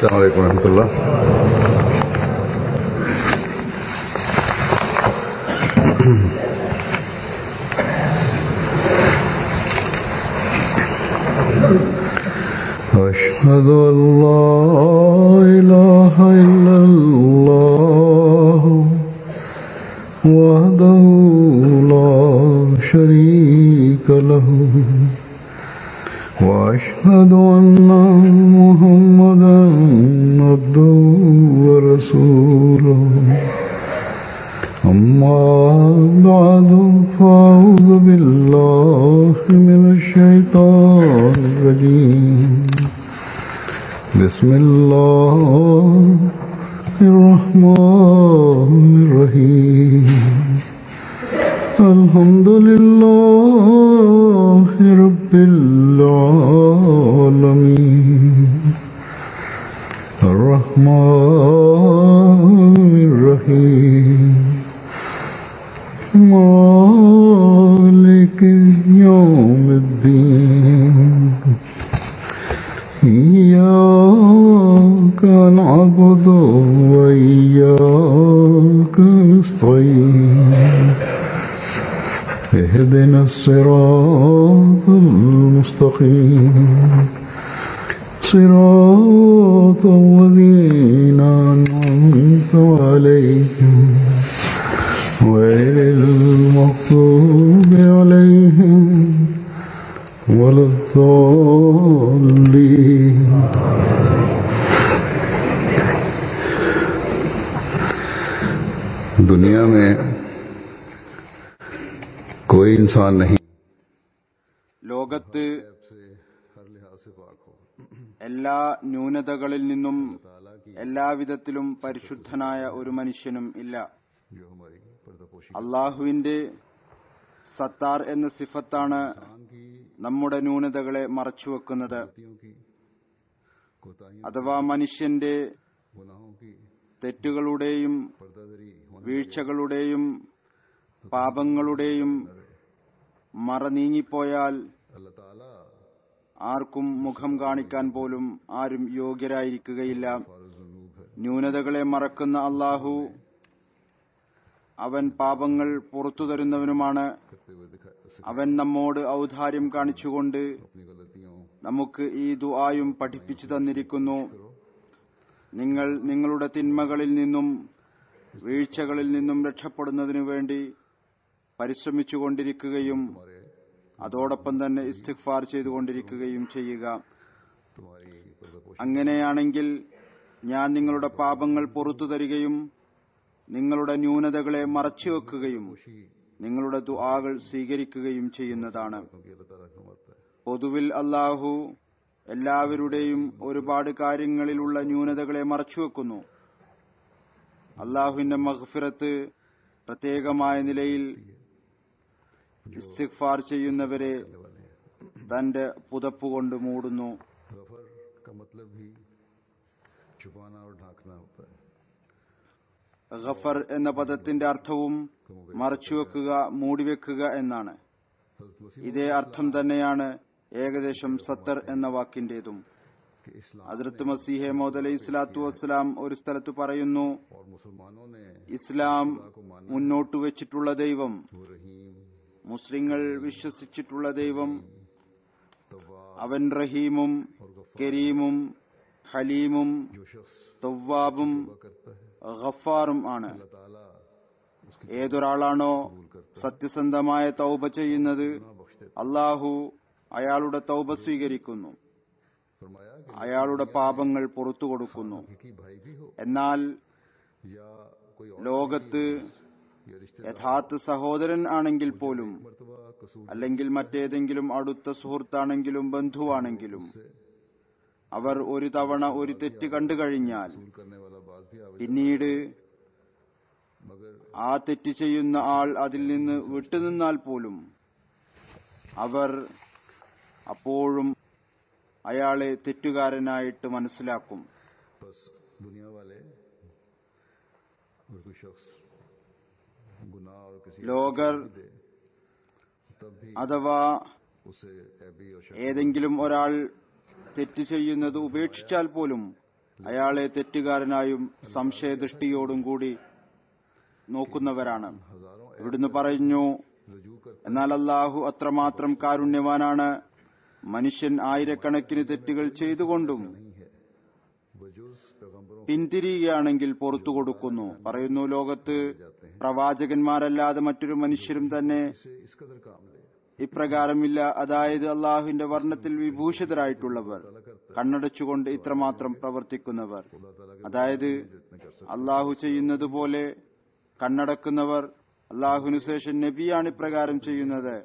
السلام عليكم ورحمة الله أشهد أن لا إله إلا الله وحده لا شريك له وأشهد أن محمدا عبده ورسوله أما بعد فأعوذ بالله من الشيطان الرجيم بسم الله الرحمن الرحيم الحمد لله رب العالمين الرحمن الرحيم مالك يوم الدين إياك نعبد وإياك نستعين اهدنا الصراط المستقيم صراط الذين أنعمت عليهم غير المغضوب عليهم ولا الضالين दुनिया में कोई इंसान नहीं ലോകത്ത് हर लिहाज से पाक हो എല്ലാ ന്യൂനതകളിൽ നിന്നും എല്ലാവിധത്തിലും പരിശുദ്ധനായ ഒരു മനുഷ്യനും ഇല്ല जो हमारी पर्दापोशी അള്ളാഹുവിന്റെ സത്താർ എന്ന സിഫത്താണ് നമ്മുടെ ന്യൂനതകളെ മറച്ചുവെക്കുന്നത് गलतियों की कोताहियों അഥവാ മനുഷ്യന്റെ गुनाहों की തെറ്റുകളുടെയും पर्दादरी होने വീഴ്ചകളുടെയും പാപങ്ങളുടെയും മറ നീങ്ങിപ്പോയാൽ अल्लाह ताला ആർക്കും മുഖം കാണിക്കാൻ പോലും ആരും യോഗ്യരായിരിക്കുകയില്ല जुनूब है ന്യൂനതകളെ മറക്കുന്ന അള്ളാഹു അവൻ പാപങ്ങൾ പുറത്തു തരുന്നവനുമാണ് करते हुए दिखा അവൻ നമ്മോട് ഔദാര്യം കാണിച്ചുകൊണ്ട് अपनी गलतियों നമുക്ക് ഈ ദുആയും പഠിപ്പിച്ചു തന്നിരിക്കുന്നു നിങ്ങൾ നിങ്ങളുടെ തിന്മകളിൽ നിന്നും വീഴ്ചകളിൽ നിന്നും രക്ഷപ്പെടുന്നതിനു വേണ്ടി പരിശ്രമിച്ചുകൊണ്ടിരിക്കുകയും അതോടൊപ്പം തന്നെ ഇസ്തിഗ്ഫാർ ചെയ്തുകൊണ്ടിരിക്കുകയും ചെയ്യുക तुम्हारी पर्दापोशी അങ്ങനെയാണെങ്കിൽ ഞാൻ നിങ്ങളുടെ പാപങ്ങൾ പുറത്തു തരികയും നിങ്ങളുടെ ന്യൂനതകളെ മറച്ചുവെക്കുകയും നിങ്ങളുടെ ദുആകൾ സ്വീകരിക്കുകയും ചെയ്യുന്നതാണ് क्योंकि अल्लाह ताला फरमाता है പൊതുവിൽ അള്ളാഹു എല്ലാവരുടെയും ഒരുപാട് കാര്യങ്ങളിലുള്ള ന്യൂനതകളെ മറച്ചുവെക്കുന്നു അള്ളാഹുവിന്റെ മഹ്ഫിറത്ത് പ്രത്യേകമായ നിലയിൽ ഇസ്തിഗ്ഫാർ ചെയ്യുന്നവരെ തന്റെ പുതപ്പ് കൊണ്ട് മൂടുന്നു गफर का मतलब भी छुपाना और ढांकना होता है ഗഫർ എന്ന പദത്തിന്റെ അർത്ഥവും മറച്ചുവെക്കുക മൂടിവെക്കുക എന്നാണ് हजरत वसीम ഇതേ അർത്ഥം തന്നെയാണ് ഏകദേശം സത്തർ എന്ന വാക്കിന്റേതും के इस्लाम ഹസ്രത്ത് മസീഹെ മോദ് അലൈഹി സ്വലാത്തു വസ്സലാം ഒരു സ്ഥലത്ത് പറയുന്നു और मुसलमानों ने ഇസ്ലാം മുന്നോട്ട് വെച്ചിട്ടുള്ള ദൈവം वो रहीम മുസ്ലിങ്ങൾ വിശ്വസിച്ചിട്ടുള്ള ദൈവം तवा അവൻ റഹീമും കരീമും ഹലീമും जो शख्स തവ്വാബും तौबा करता है ഗഫാറും ആണ് अल्लाह ताला उसकी ഏതൊരാളാണോ സത്യസന്ധമായ തൗബ ചെയ്യുന്നത് അള്ളാഹു അയാളുടെ തൗബ സ്വീകരിക്കുന്നു फरमाया कि അയാളുടെ പാപങ്ങൾ പുറത്തു കൊടുക്കുന്നു हकीकी भाई भी हो എന്നാൽ या कोई और ലോകത്ത് या रिश्ते യഥാർത്ഥ സഹോദരൻ ആണെങ്കിൽ പോലും मर्तबा कसूर അല്ലെങ്കിൽ മറ്റേതെങ്കിലും അടുത്ത സുഹൃത്താണെങ്കിലും ബന്ധുവാണെങ്കിലും അവർ ഒരു തവണ ഒരു തെറ്റ് കണ്ടു കഴിഞ്ഞാൽ करने वाला बात भी आवे പിന്നീട് मगर ആ തെറ്റ് ചെയ്യുന്ന ആൾ അതിൽ നിന്ന് വിട്ടുനിന്നാൽ പോലും അവർ അപ്പോഴും അയാളെ തെറ്റുകാരനായിട്ട് മനസ്സിലാക്കും बस दुनिया वाले और कोई शख्स गुनाह और किसी ലോകർ दे तब भी അഥവാ उसे ऐबी और शक ഏതെങ്കിലും ഒരാൾ തെറ്റ് ചെയ്യുന്നത് ഉപേക്ഷിച്ചാൽ പോലും അയാളെ തെറ്റുകാരനായും സംശയദൃഷ്ടിയോടും കൂടി നോക്കുന്നവരാണ് हजारों ഇവിടുന്ന് പറഞ്ഞു रजू करते എന്നാൽ അള്ളാഹു അത്രമാത്രം കാരുണ്യവാനാണ് മനുഷ്യൻ ആയിരക്കണക്കിന് തെറ്റുകൾ ചെയ്തുകൊണ്ടും नहीं है बजूस पैगंबरों പിന്തിരിയുകയാണെങ്കിൽ പുറത്തു കൊടുക്കുന്നു പറയുന്നു ലോകത്ത് പ്രവാചകന്മാരല്ലാതെ മറ്റൊരു മനുഷ്യരും തന്നെ से इस कदर काम ले ഇപ്രകാരമില്ല അതായത് അള്ളാഹുവിന്റെ വർണ്ണത്തിൽ വിഭൂഷിതരായിട്ടുള്ളവർ കണ്ണടച്ചുകൊണ്ട് ഇത്രമാത്രം പ്രവർത്തിക്കുന്നവർ അതായത് അള്ളാഹു ചെയ്യുന്നത് പോലെ കണ്ണടക്കുന്നവർ അള്ളാഹുവിനു ശേഷം നബിയാണ് ഇപ്രകാരം ചെയ്യുന്നത്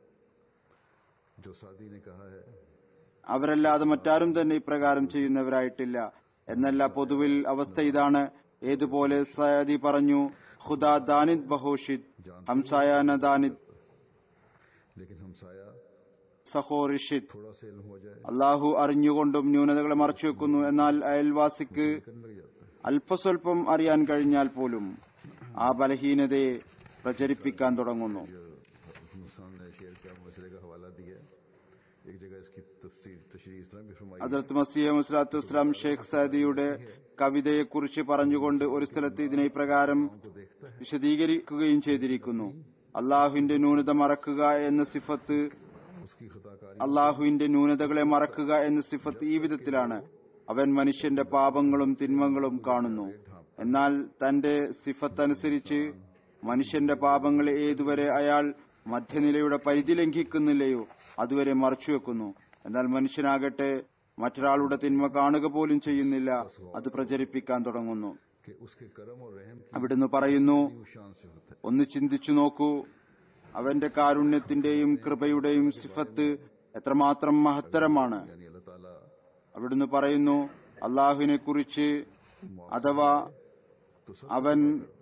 जो सादी ने कहा है അവരല്ലാതെ മറ്റാരും തന്നെ ഇപ്രകാരം ചെയ്യുന്നവരായിട്ടില്ല എന്നല്ല പൊതുവിൽ അവസ്ഥ ഇതാണ് ഏതുപോലെ സയാദി പറഞ്ഞു ഖുദാ ദാനിദ് ബഹോഷിദ് ഹംസായാന ദാനിദ് लेकिन हमसाया സഹോറിഷിദ് थोड़ा से इल्म हो जाए അള്ളാഹു അറിഞ്ഞുകൊണ്ടും ന്യൂനതകളെ മറച്ചുവെക്കുന്നു എന്നാൽ അയൽവാസിക്ക് करने लग जाता है അല്പസ്വല്പം അറിയാൻ കഴിഞ്ഞാൽ പോലും ആ ബലഹീനതയെ പ്രചരിപ്പിക്കാൻ തുടങ്ങുന്നു जो हिंदुस्तान ने शेर का मसले का हवाला दिया एक जगह इसकी तफसीर तशरी इस तरह भी फरमाई ഹജറത്ത് മസീഹ് മുസ്ലാത്തു വസ്സലാം ഷെയ്ഖ് സദിയുടെ കവിതയെക്കുറിച്ച് പറഞ്ഞുകൊണ്ട് ഒരു സ്ഥലത്ത് ഇതിനെ ഇപ്രകാരം को देखता है വിശദീകരിക്കുകയും ചെയ്തിരിക്കുന്നു അള്ളാഹുവിന്റെ ന്യൂനത മറക്കുക എന്ന സിഫത്ത് उसकी खताकारी അള്ളാഹുവിന്റെ ന്യൂനതകളെ മറക്കുക എന്ന സിഫത്ത് ഈ വിധത്തിലാണ് അവൻ മനുഷ്യന്റെ പാപങ്ങളും തിന്മകളും കാണുന്നു എന്നാൽ തന്റെ സിഫത്ത് അനുസരിച്ച് മനുഷ്യന്റെ പാപങ്ങളെ ഏതുവരെ അയാൾ മധ്യനിലയുടെ പരിധി ലംഘിക്കുന്നില്ലയോ അതുവരെ മറച്ചുവെക്കുന്നു എന്നാൽ മനുഷ്യനാകട്ടെ മറ്റൊരാളുടെ തിന്മ കാണുക പോലും ചെയ്യുന്നില്ല അത് പ്രചരിപ്പിക്കാൻ തുടങ്ങുന്നു कि उसके करम और रहम की അവിടുന്ന് പറയുന്നു शान से होता है ഒന്ന് ചിന്തിച്ചു നോക്കൂ അവന്റെ കാരുണ്യത്തിന്റെയും കൃപയുടെയും സിഫത്ത് എത്രമാത്രം മഹത്തരമാണ് यानी अल्लाह ताला അവിടുന്ന് പറയുന്നു അള്ളാഹുവിനെ കുറിച്ച് അഥവാ तो सब അവൻ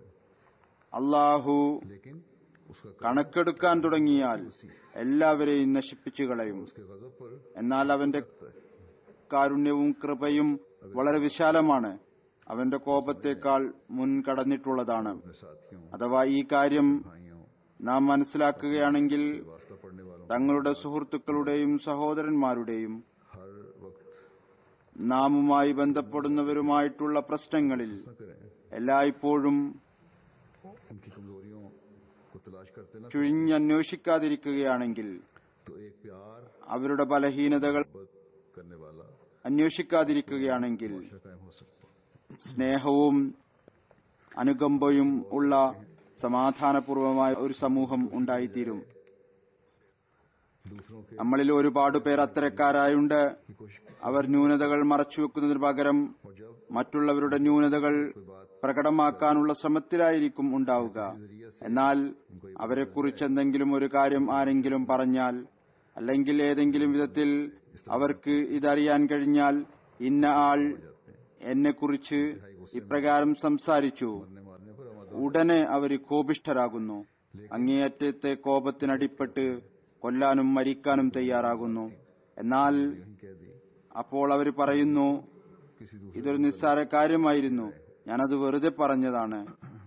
അള്ളാഹു लेकिन उसका करम കണക്കെടുക്കാൻ തുടങ്ങിയാൽ എല്ലാവരെയും നശിപ്പിച്ചു കളയും उसके गजब पर എന്നാൽ അവന്റെ കാരുണ്യവും കൃപയും വളരെ വിശാലമാണ് അവന്റെ കോപത്തേക്കാൾ മുൻകടന്നിട്ടുള്ളതാണ് अपने साथियों അഥവാ ഈ കാര്യം भाइयों നാം മനസ്സിലാക്കുകയാണെങ്കിൽ वास्ता पढ़ने वालों തങ്ങളുടെ സുഹൃത്തുക്കളുടെയും സഹോദരന്മാരുടെയും हर वक्त നാമുമായി ബന്ധപ്പെടുന്നവരുമായിട്ടുള്ള പ്രശ്നങ്ങളിൽ न करें എല്ലായ്പ്പോഴും उनकी कमजोरियों को तलाश करते ना ചുഴിഞ്ഞന്വേഷിക്കാതിരിക്കുകയാണെങ്കിൽ तो एक प्यार അവരുടെ ബലഹീനതകൾ मोहब्बत करने वाला അന്വേഷിക്കാതിരിക്കുകയാണെങ്കിൽ अच्छा कायम हो सकता സ്നേഹവും അനുകമ്പയും ഉള്ള സമാധാനപൂർവമായ ഒരു സമൂഹം ഉണ്ടായിത്തീരും दूसरों के നമ്മളിൽ ഒരുപാട് പേർ അത്തരക്കാരായുണ്ട് की कोशिश की അവർ ന്യൂനതകൾ മറച്ചുവെക്കുന്നതിന് പകരം और जब മറ്റുള്ളവരുടെ ന്യൂനതകൾ പ്രകടമാക്കാനുള്ള ശ്രമത്തിലായിരിക്കും ഉണ്ടാവുക എന്നാൽ അവരെക്കുറിച്ച് എന്തെങ്കിലും ഒരു കാര്യം ആരെങ്കിലും പറഞ്ഞാൽ അല്ലെങ്കിൽ ഏതെങ്കിലും വിധത്തിൽ അവർക്ക് ഇതറിയാൻ കഴിഞ്ഞാൽ ഇന്ന ആൾ എന്നെക്കുറിച്ച് ഇപ്രകാരം സംസാരിച്ചു मरने मारने पर हमारा ഉടനെ അവർ കോപിഷ്ഠരാകുന്നു അങ്ങേയറ്റത്തെ കോപത്തിനടിപ്പെട്ട് കൊല്ലാനും മരിക്കാനും തയ്യാറാകുന്നു എന്നാൽ यही कह दी അപ്പോൾ അവർ പറയുന്നു किसी दूसरे ഇതൊരു നിസ്സാര കാര്യമായിരുന്നു ഞാനത് വെറുതെ പറഞ്ഞതാണ്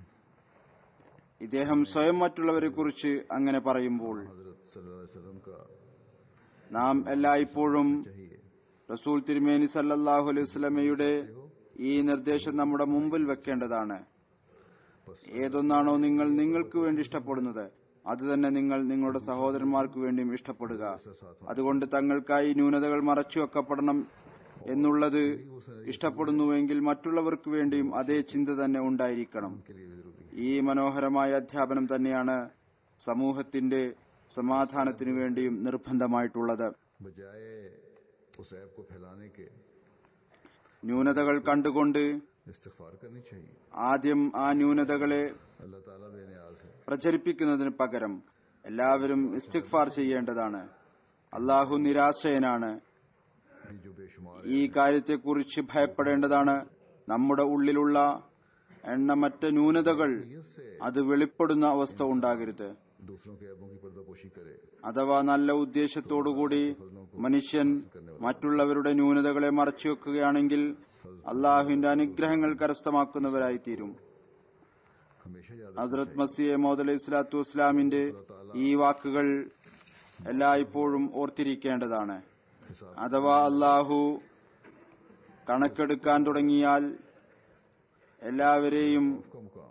ഇദ്ദേഹം സ്വയം മറ്റുള്ളവരെ കുറിച്ച് അങ്ങനെ പറയുമ്പോൾ हजरत सल्लल्लाहु अलैहि वसल्लम का നാം എല്ലായ്പ്പോഴും चाहिए റസൂൽ തിരുമേനി സല്ലല്ലാഹു അലൈഹി വസല്ലമയുടെ ഈ നിർദ്ദേശം നമ്മുടെ മുമ്പിൽ വെക്കേണ്ടതാണ് बस ഏതൊന്നാണോ നിങ്ങൾ നിങ്ങൾക്ക് വേണ്ടി ഇഷ്ടപ്പെടുന്നത് അത് തന്നെ നിങ്ങൾ നിങ്ങളുടെ സഹോദരന്മാർക്ക് വേണ്ടിയും ഇഷ്ടപ്പെടുക അതുകൊണ്ട് തങ്ങൾക്കായി ന്യൂനതകൾ മറച്ചു വെക്കപ്പെടണം എന്നുള്ളത് ഇഷ്ടപ്പെടുന്നുവെങ്കിൽ മറ്റുള്ളവർക്ക് വേണ്ടിയും അതേ ചിന്ത തന്നെ ഉണ്ടായിരിക്കണം के लिए भी जरूरी है ഈ മനോഹരമായ അധ്യാപനം തന്നെയാണ് സമൂഹത്തിന്റെ സമാധാനത്തിനു വേണ്ടിയും നിർബന്ധമായിട്ടുള്ളത് बजाय उस ऐप को फैलाने के ന്യൂനതകൾ കണ്ടുകൊണ്ട് इस्तगफार करनी चाहिए ആദ്യം ആ ന്യൂനതകളെ अल्लाह ताला बेनियाज है പ്രചരിപ്പിക്കുന്നതിന് പകരം എല്ലാവരും ഇസ്തിഗ്ഫാർ ചെയ്യേണ്ടതാണ് അള്ളാഹു നിരാശയനാണ് ये जो बेशुमार ഈ കാര്യത്തെക്കുറിച്ച് ഭയപ്പെടേണ്ടതാണ് നമ്മുടെ ഉള്ളിലുള്ള എണ്ണമറ്റ ന്യൂനതകൾ से അത് വെളിപ്പെടുന്ന അവസ്ഥ ഉണ്ടാകരുത് दूसरों के ऐबों की पर्दापोशी करे അഥവാ നല്ല ഉദ്ദേശത്തോടുകൂടി മനുഷ്യൻ മറ്റുള്ളവരുടെ ന്യൂനതകളെ മറച്ചുവെക്കുകയാണെങ്കിൽ അള്ളാഹുവിന്റെ അനുഗ്രഹങ്ങൾ കരസ്ഥമാക്കുന്നവരായിത്തീരും हमेशा याद ഹസ്രത് മസിയെ മോദ് അലൈഹി സ്വലാത്തു വസ്സലാമിന്റെ ഈ വാക്കുകൾ എല്ലായ്പ്പോഴും ഓർത്തിരിക്കേണ്ടതാണ് हिसाब അഥവാ അള്ളാഹു കണക്കെടുക്കാൻ തുടങ്ങിയാൽ എല്ലാവരെയും का मुकाम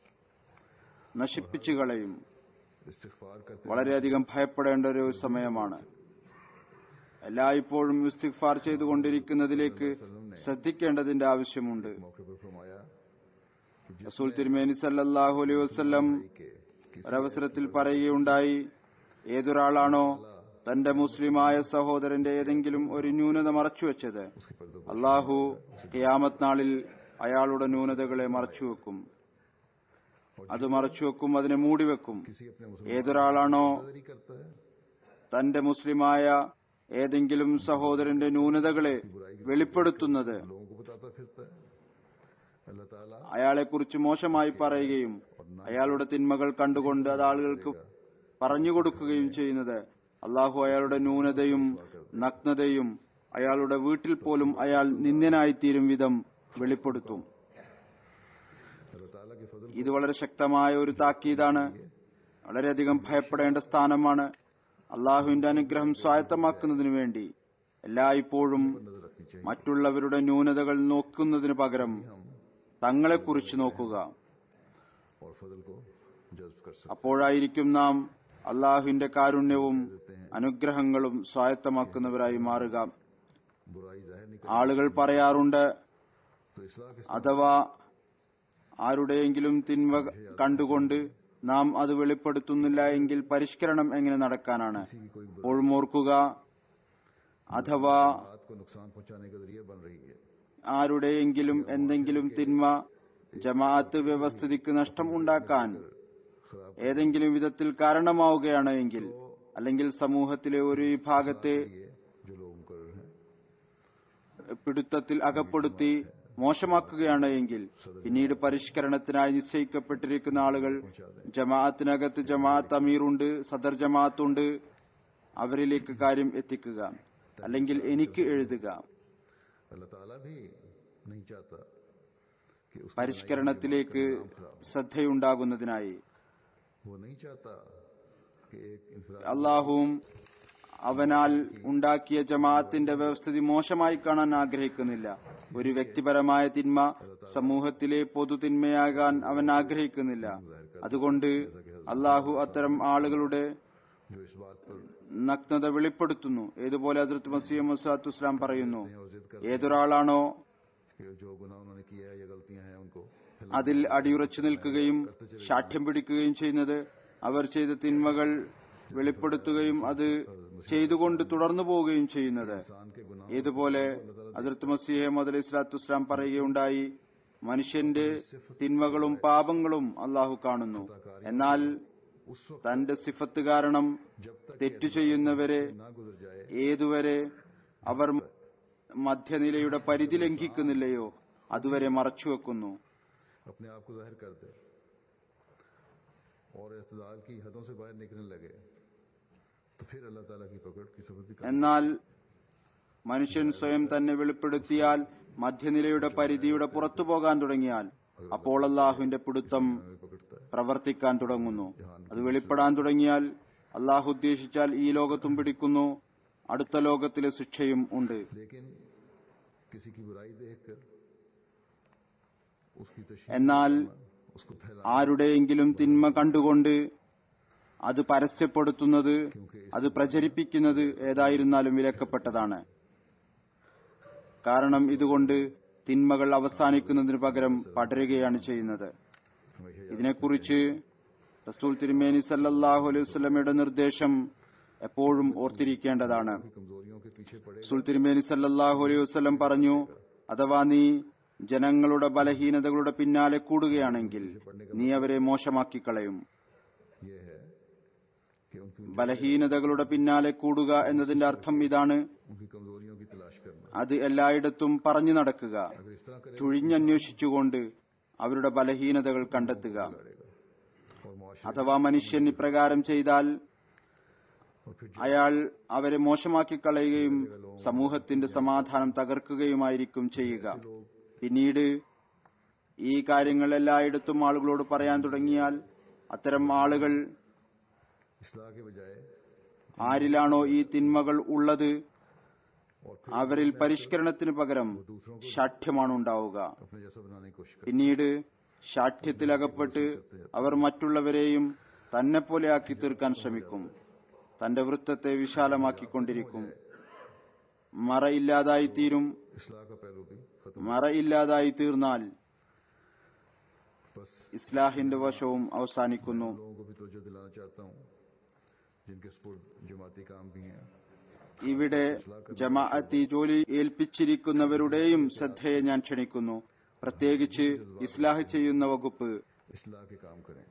നശിപ്പിച്ചു കളയും इस्तिगफार करते വളരെയധികം ഭയപ്പെടേണ്ട ഒരു സമയമാണ് എല്ലായ്പ്പോഴും ഇസ്തിഗ്ഫാർ ചെയ്തുകൊണ്ടിരിക്കുന്നതിലേക്ക് ശ്രദ്ധിക്കേണ്ടതിന്റെ ആവശ്യമുണ്ട് मौके पर फरमाया कि जिस റസൂൽ തിരുമേനി സല്ലല്ലാഹു അലൈഹി വസല്ലം के ഒരവസരത്തിൽ പറയുകയുണ്ടായി ഏതൊരാളാണോ തന്റെ മുസ്ലിമായ സഹോദരന്റെ ഏതെങ്കിലും ഒരു ന്യൂനത മറച്ചുവെച്ചത് उसके पर्दों അള്ളാഹു ഖിയാമത്ത് നാളിൽ അയാളുടെ ന്യൂനതകളെ മറച്ചുവെക്കും അത് മറച്ചുവെക്കും അതിനെ മൂടിവെക്കും किसी अपने मुसलमान ഏതൊരാളാണോ कदर करता है തന്റെ മുസ്ലിമായ ഏതെങ്കിലും സഹോദരന്റെ ന്യൂനതകളെ വെളിപ്പെടുത്തുന്നത് लोगों को बताता फिरता है अल्लाह ताला അയാളെക്കുറിച്ച് മോശമായി പറയുകയും അയാളുടെ തിന്മകൾ കണ്ടുകൊണ്ട് അത് ആളുകൾക്ക് പറഞ്ഞുകൊടുക്കുകയും ചെയ്യുന്നത് അള്ളാഹു അയാളുടെ ന്യൂനതയും നഗ്നതയും അയാളുടെ വീട്ടിൽ പോലും അയാൾ നിന്ദ്യനായിത്തീരും വിധം വെളിപ്പെടുത്തും अल्लाह ताला के फजल ഇത് വളരെ ശക്തമായ ഒരു താക്കീതാണ് വളരെയധികം ഭയപ്പെടേണ്ട സ്ഥാനമാണ് അള്ളാഹുവിന്റെ അനുഗ്രഹം സ്വായത്തമാക്കുന്നതിനു വേണ്ടി എല്ലായ്പ്പോഴും नजर रखनी चाहिए മറ്റുള്ളവരുടെ ന്യൂനതകൾ നോക്കുന്നതിന് പകരം തങ്ങളെക്കുറിച്ച് നോക്കുക और फजल को जज्ब कर सकते അപ്പോഴായിരിക്കും നാം അള്ളാഹുവിന്റെ കാരുണ്യവും അനുഗ്രഹങ്ങളും സ്വായത്തമാക്കുന്നവരായി മാറുക बुराई जाहिर नहीं ആളുകൾ പറയാറുണ്ട് कर तो इसलाह के അഥവാ ആരുടെയെങ്കിലും തിന്മ കണ്ടുകൊണ്ട് നാം അത് വെളിപ്പെടുത്തുന്നില്ല എങ്കിൽ പരിഷ്കരണം എങ്ങനെ നടക്കാനാണ് किसी की कोई അപ്പോൾ ഓർക്കുക അഥവാ बात को नुकसान पहुंचाने का जरिया बन रही है ആരുടെയെങ്കിലും എന്തെങ്കിലും തിന്മ ജമാഅത്ത് വ്യവസ്ഥിതിക്ക് നഷ്ടം ഉണ്ടാക്കാൻ खराब ഏതെങ്കിലും വിധത്തിൽ കാരണമാവുകയാണ് എങ്കിൽ അല്ലെങ്കിൽ സമൂഹത്തിലെ ഒരു വിഭാഗത്തെ ये जो लोग मुकर हैं പിടുത്തത്തിൽ അകപ്പെടുത്തി മോശമാക്കുകയാണ് എങ്കിൽ പിന്നീട് പരിഷ്കരണത്തിനായി നിശ്ചയിക്കപ്പെട്ടിരിക്കുന്ന ആളുകൾ ജമാഅത്തിനകത്ത് ജമാഅത്ത് അമീറുണ്ട് സദർ ജമാഅത്തുണ്ട് അവരിലേക്ക് കാര്യം എത്തിക്കുക അല്ലെങ്കിൽ എനിക്ക് എഴുതുക अल्लाह ताला भी नहीं चाहता कि उसकी പരിഷ്കരണത്തിലേക്ക് ശ്രദ്ധയുണ്ടാകുന്നതിനായി वो नहीं चाहता कि एक इंफराद അള്ളാഹുവും അവനാൽ ഉണ്ടാക്കിയ ജമാഅത്തിന്റെ വ്യവസ്ഥിതി മോശമായി കാണാൻ ആഗ്രഹിക്കുന്നില്ല ഒരു വ്യക്തിപരമായ തിന്മ സമൂഹത്തിലെ പൊതു തിന്മയാകാൻ അവൻ ആഗ്രഹിക്കുന്നില്ല അതുകൊണ്ട് അള്ളാഹു അത്തരം ആളുകളുടെ जो इस बात पर നഗ്നത വെളിപ്പെടുത്തുന്നു ഏതുപോലെ ഹസ്രത്ത് മസീം മുസാത്തു ഇസ്ലാം പറയുന്നു और जिद कर ഏതൊരാളാണോ कि जो गुनाह उन्होंने किया है या गलतियां हैं उनको फैला- അതിൽ അടിയുറച്ചു നിൽക്കുകയും ശാഠ്യം പിടിക്കുകയും ചെയ്യുന്നത് അവർ ചെയ്ത തിന്മകൾ വെളിപ്പെടുത്തുകയും അത് ചെയ്തുകൊണ്ട് തുടർന്നു പോവുകയും ചെയ്യുന്നത് इंसान के गुनाह ഏതുപോലെ അതിർത്ത് മസീഹ് മദ് ഇസ്ലാത്തു ഇസ്ലാം പറയുകയുണ്ടായി മനുഷ്യന്റെ തിന്മകളും പാപങ്ങളും അള്ളാഹു കാണുന്നു എന്നാൽ उस वक्त തന്റെ സിഫത്ത് കാരണം जब तक തെറ്റു ചെയ്യുന്നവരെ ना गुजर जाए ഏതുവരെ അവർ മധ്യനിലയുടെ പരിധി ലംഘിക്കുന്നില്ലയോ അതുവരെ മറച്ചുവെക്കുന്നു अपने आप को जाहिर कर दे और इतदाल की हदों से बाहर निकलने लगे तो फिर अल्लाह ताला की पकड़ की सबक भी कर എന്നാൽ മനുഷ്യൻ സ്വയം തന്നെ വെളിപ്പെടുത്തിയാൽ മധ്യനിലയുടെ പരിധിയുടെ പുറത്തു പോകാൻ തുടങ്ങിയാൽ അപ്പോൾ അള്ളാഹുവിന്റെ പിടുത്തം पकड़ता है പ്രവർത്തിക്കാൻ തുടങ്ങുന്നു അത് വെളിപ്പെടാൻ തുടങ്ങിയാൽ അള്ളാഹു ഉദ്ദേശിച്ചാൽ ഈ ലോകത്തും പിടിക്കുന്നു അടുത്ത ലോകത്തിലെ ശിക്ഷയും ഉണ്ട് लेकिन किसी की बुराई देखकर उसकी तशहीर എന്നാൽ उसको फैला ആരുടെയെങ്കിലും തിന്മ കണ്ടുകൊണ്ട് അത് പരസ്യപ്പെടുത്തുന്നത് അത് പ്രചരിപ്പിക്കുന്നത് ഏതായിരുന്നാലും വിലക്കപ്പെട്ടതാണ് കാരണം ഇതുകൊണ്ട് തിന്മകൾ അവസാനിക്കുന്നതിന് പകരം പടരുകയാണ് ചെയ്യുന്നത് हमेशा ഇതിനെക്കുറിച്ച് റസൂൽ തിരുമേനി സല്ലല്ലാഹു അലൈഹി വസല്ലമയുടെ നിർദ്ദേശം എപ്പോഴും ഓർത്തിരിക്കേണ്ടതാണ് की कमजोरियों के पीछे पड़े റസൂൽ തിരുമേനി സല്ലല്ലാഹു അലൈഹി വസല്ലം പറഞ്ഞു അഥവാ നീ ജനങ്ങളുടെ ബലഹീനതകളുടെ പിന്നാലെ കൂടുകയാണെങ്കിൽ നീ അവരെ മോശമാക്കി കളയും ये है कि उनकी ബലഹീനതകളുടെ പിന്നാലെ കൂടുക എന്നതിന്റെ അർത്ഥം ഇതാണ് उनकी कमजोरियों की तलाश करना അത് എല്ലായിടത്തും പറഞ്ഞു നടക്കുക अगर इस तरह करे ചുഴിഞ്ഞന്വേഷിച്ചുകൊണ്ട് അവരുടെ ബലഹീനതകൾ കണ്ടെത്തുക पड़ेगा और मुआशरे അഥവാ മനുഷ്യൻ ഇപ്രകാരം ചെയ്താൽ और फिर അയാൾ അവരെ മോശമാക്കി കളയുകയും സമൂഹത്തിന്റെ സമാധാനം തകർക്കുകയുമായിരിക്കും ചെയ്യുക പിന്നീട് ഈ കാര്യങ്ങൾ എല്ലായിടത്തും ആളുകളോട് പറയാൻ തുടങ്ങിയാൽ അത്തരം ആളുകൾ इसलाह के बजाय ആരിലാണോ ഈ തിന്മകൾ ഉള്ളത് और फिर അവരിൽ പരിഷ്കരണത്തിന് പകരം ശാഠ്യമാണ് ഉണ്ടാവുക अपने जैसा बनाने की कोशिश പിന്നീട് ശാഠ്യത്തിലകപ്പെട്ട് അവർ മറ്റുള്ളവരെയും തന്നെ പോലെയാക്കി തീർക്കാൻ ശ്രമിക്കും തന്റെ വൃത്തത്തെ വിശാലമാക്കിക്കൊണ്ടിരിക്കും മറയില്ലാതായി തീരും इसलाह का पहलू भी खत्म മറയില്ലാതായി തീർന്നാൽ बस ഇസ്ലാഹിന്റെ വശവും അവസാനിക്കുന്നു लोगों को भी तवज्जो दिलाना चाहता हूँ जिनके स्पुर्द जमाती काम भी हैं ഇവിടെ ജമാഅത്തി ജോലി ഏൽപ്പിച്ചിരിക്കുന്നവരുടെയും ശ്രദ്ധയെ ഞാൻ ക്ഷണിക്കുന്നു പ്രത്യേകിച്ച് ഇസ്ലാഹ് ചെയ്യുന്ന വകുപ്പ് इसलाह के काम करें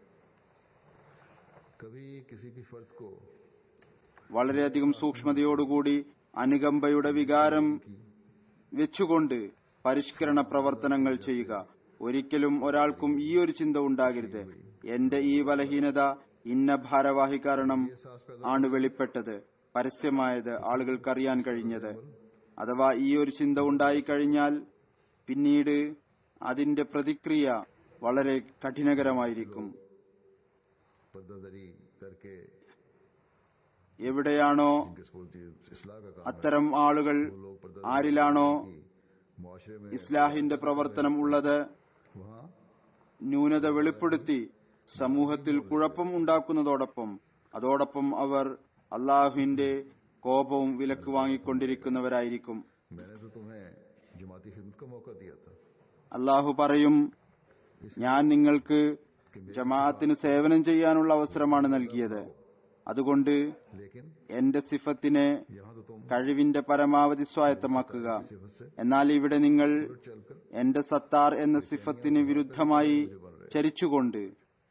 कभी किसी भी फर्द को വളരെയധികം സൂക്ഷ്മതയോടുകൂടി അനുകമ്പയുടെ വികാരം വെച്ചുകൊണ്ട് പരിഷ്കരണ പ്രവർത്തനങ്ങൾ ചെയ്യുക ഒരിക്കലും ഒരാൾക്കും ഈ ഒരു ചിന്ത ഉണ്ടാകരുത് എന്റെ ഈ ബലഹീനത ഇന്ന ഭാരവാഹി കാരണം ആണ് വെളിപ്പെട്ടത് പരസ്യമായത് ആളുകൾക്കറിയാൻ കഴിഞ്ഞത് അഥവാ ഈ ഒരു ചിന്ത ഉണ്ടായിക്കഴിഞ്ഞാൽ പിന്നീട് അതിന്റെ പ്രതിക്രിയ വളരെ കഠിനകരമായിരിക്കും पर्दादरी करके എവിടെയാണോ जिनके स्पुर्द इसलाह का काम അത്തരം ആളുകൾ वो लोग पर्दा ആരിലാണോ की मुआशरे में ഇസ്ലാഹിന്റെ പ്രവർത്തനം ഉള്ളത് वहाँ ന്യൂനത വെളിപ്പെടുത്തി സമൂഹത്തിൽ കുഴപ്പം ഉണ്ടാക്കുന്നതോടൊപ്പം അതോടൊപ്പം അവർ അള്ളാഹുവിന്റെ കോപവും വിലക്ക് വാങ്ങിക്കൊണ്ടിരിക്കുന്നവരായിരിക്കും मैंने तो तुम्हें जमाती खिदमत का मौका दिया था അള്ളാഹു പറയും ഞാൻ നിങ്ങൾക്ക് ജമാഅത്തിന് സേവനം ചെയ്യാനുള്ള അവസരമാണ് നൽകിയത് അതുകൊണ്ട് लेकिन എന്റെ സിഫത്തിനെ यहाँ तो तुम കഴിവിന്റെ പരമാവധി സ്വായത്തമാക്കുക सिफत से എന്നാൽ ഇവിടെ നിങ്ങൾ चलकर എന്റെ സത്താർ എന്ന സിഫത്തിന് വിരുദ്ധമായി ചരിച്ചുകൊണ്ട്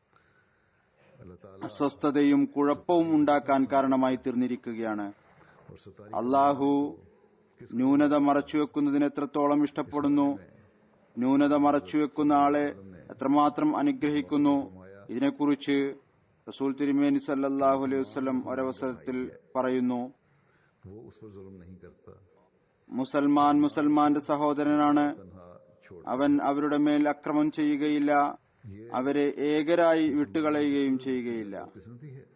अल्लाह ताला അസ്വസ്ഥതയും കുഴപ്പവും ഉണ്ടാക്കാൻ കാരണമായി തീർന്നിരിക്കുകയാണ് और सतारी അള്ളാഹു ന്യൂനത മറച്ചുവെക്കുന്നതിന് എത്രത്തോളം ഇഷ്ടപ്പെടുന്നു ന്യൂനത മറച്ചുവെക്കുന്ന ആളെ എത്രമാത്രം അനുഗ്രഹിക്കുന്നു ഇതിനെക്കുറിച്ച് റസൂൽ തിരുമേനി സല്ലല്ലാഹു അലൈഹി വസല്ലം ഒരവസരത്തിൽ പറയുന്നു वो उस पर जुल्म नहीं करता മുസൽമാൻ മുസൽമാന്റെ സഹോദരനാണ് तन्हा छोड़ അവൻ അവരുടെ മേൽ അക്രമം ചെയ്യുകയില്ല അവരെ ഏകരായി വിട്ടുകളയുകയും ചെയ്യുകയില്ല किस्मती है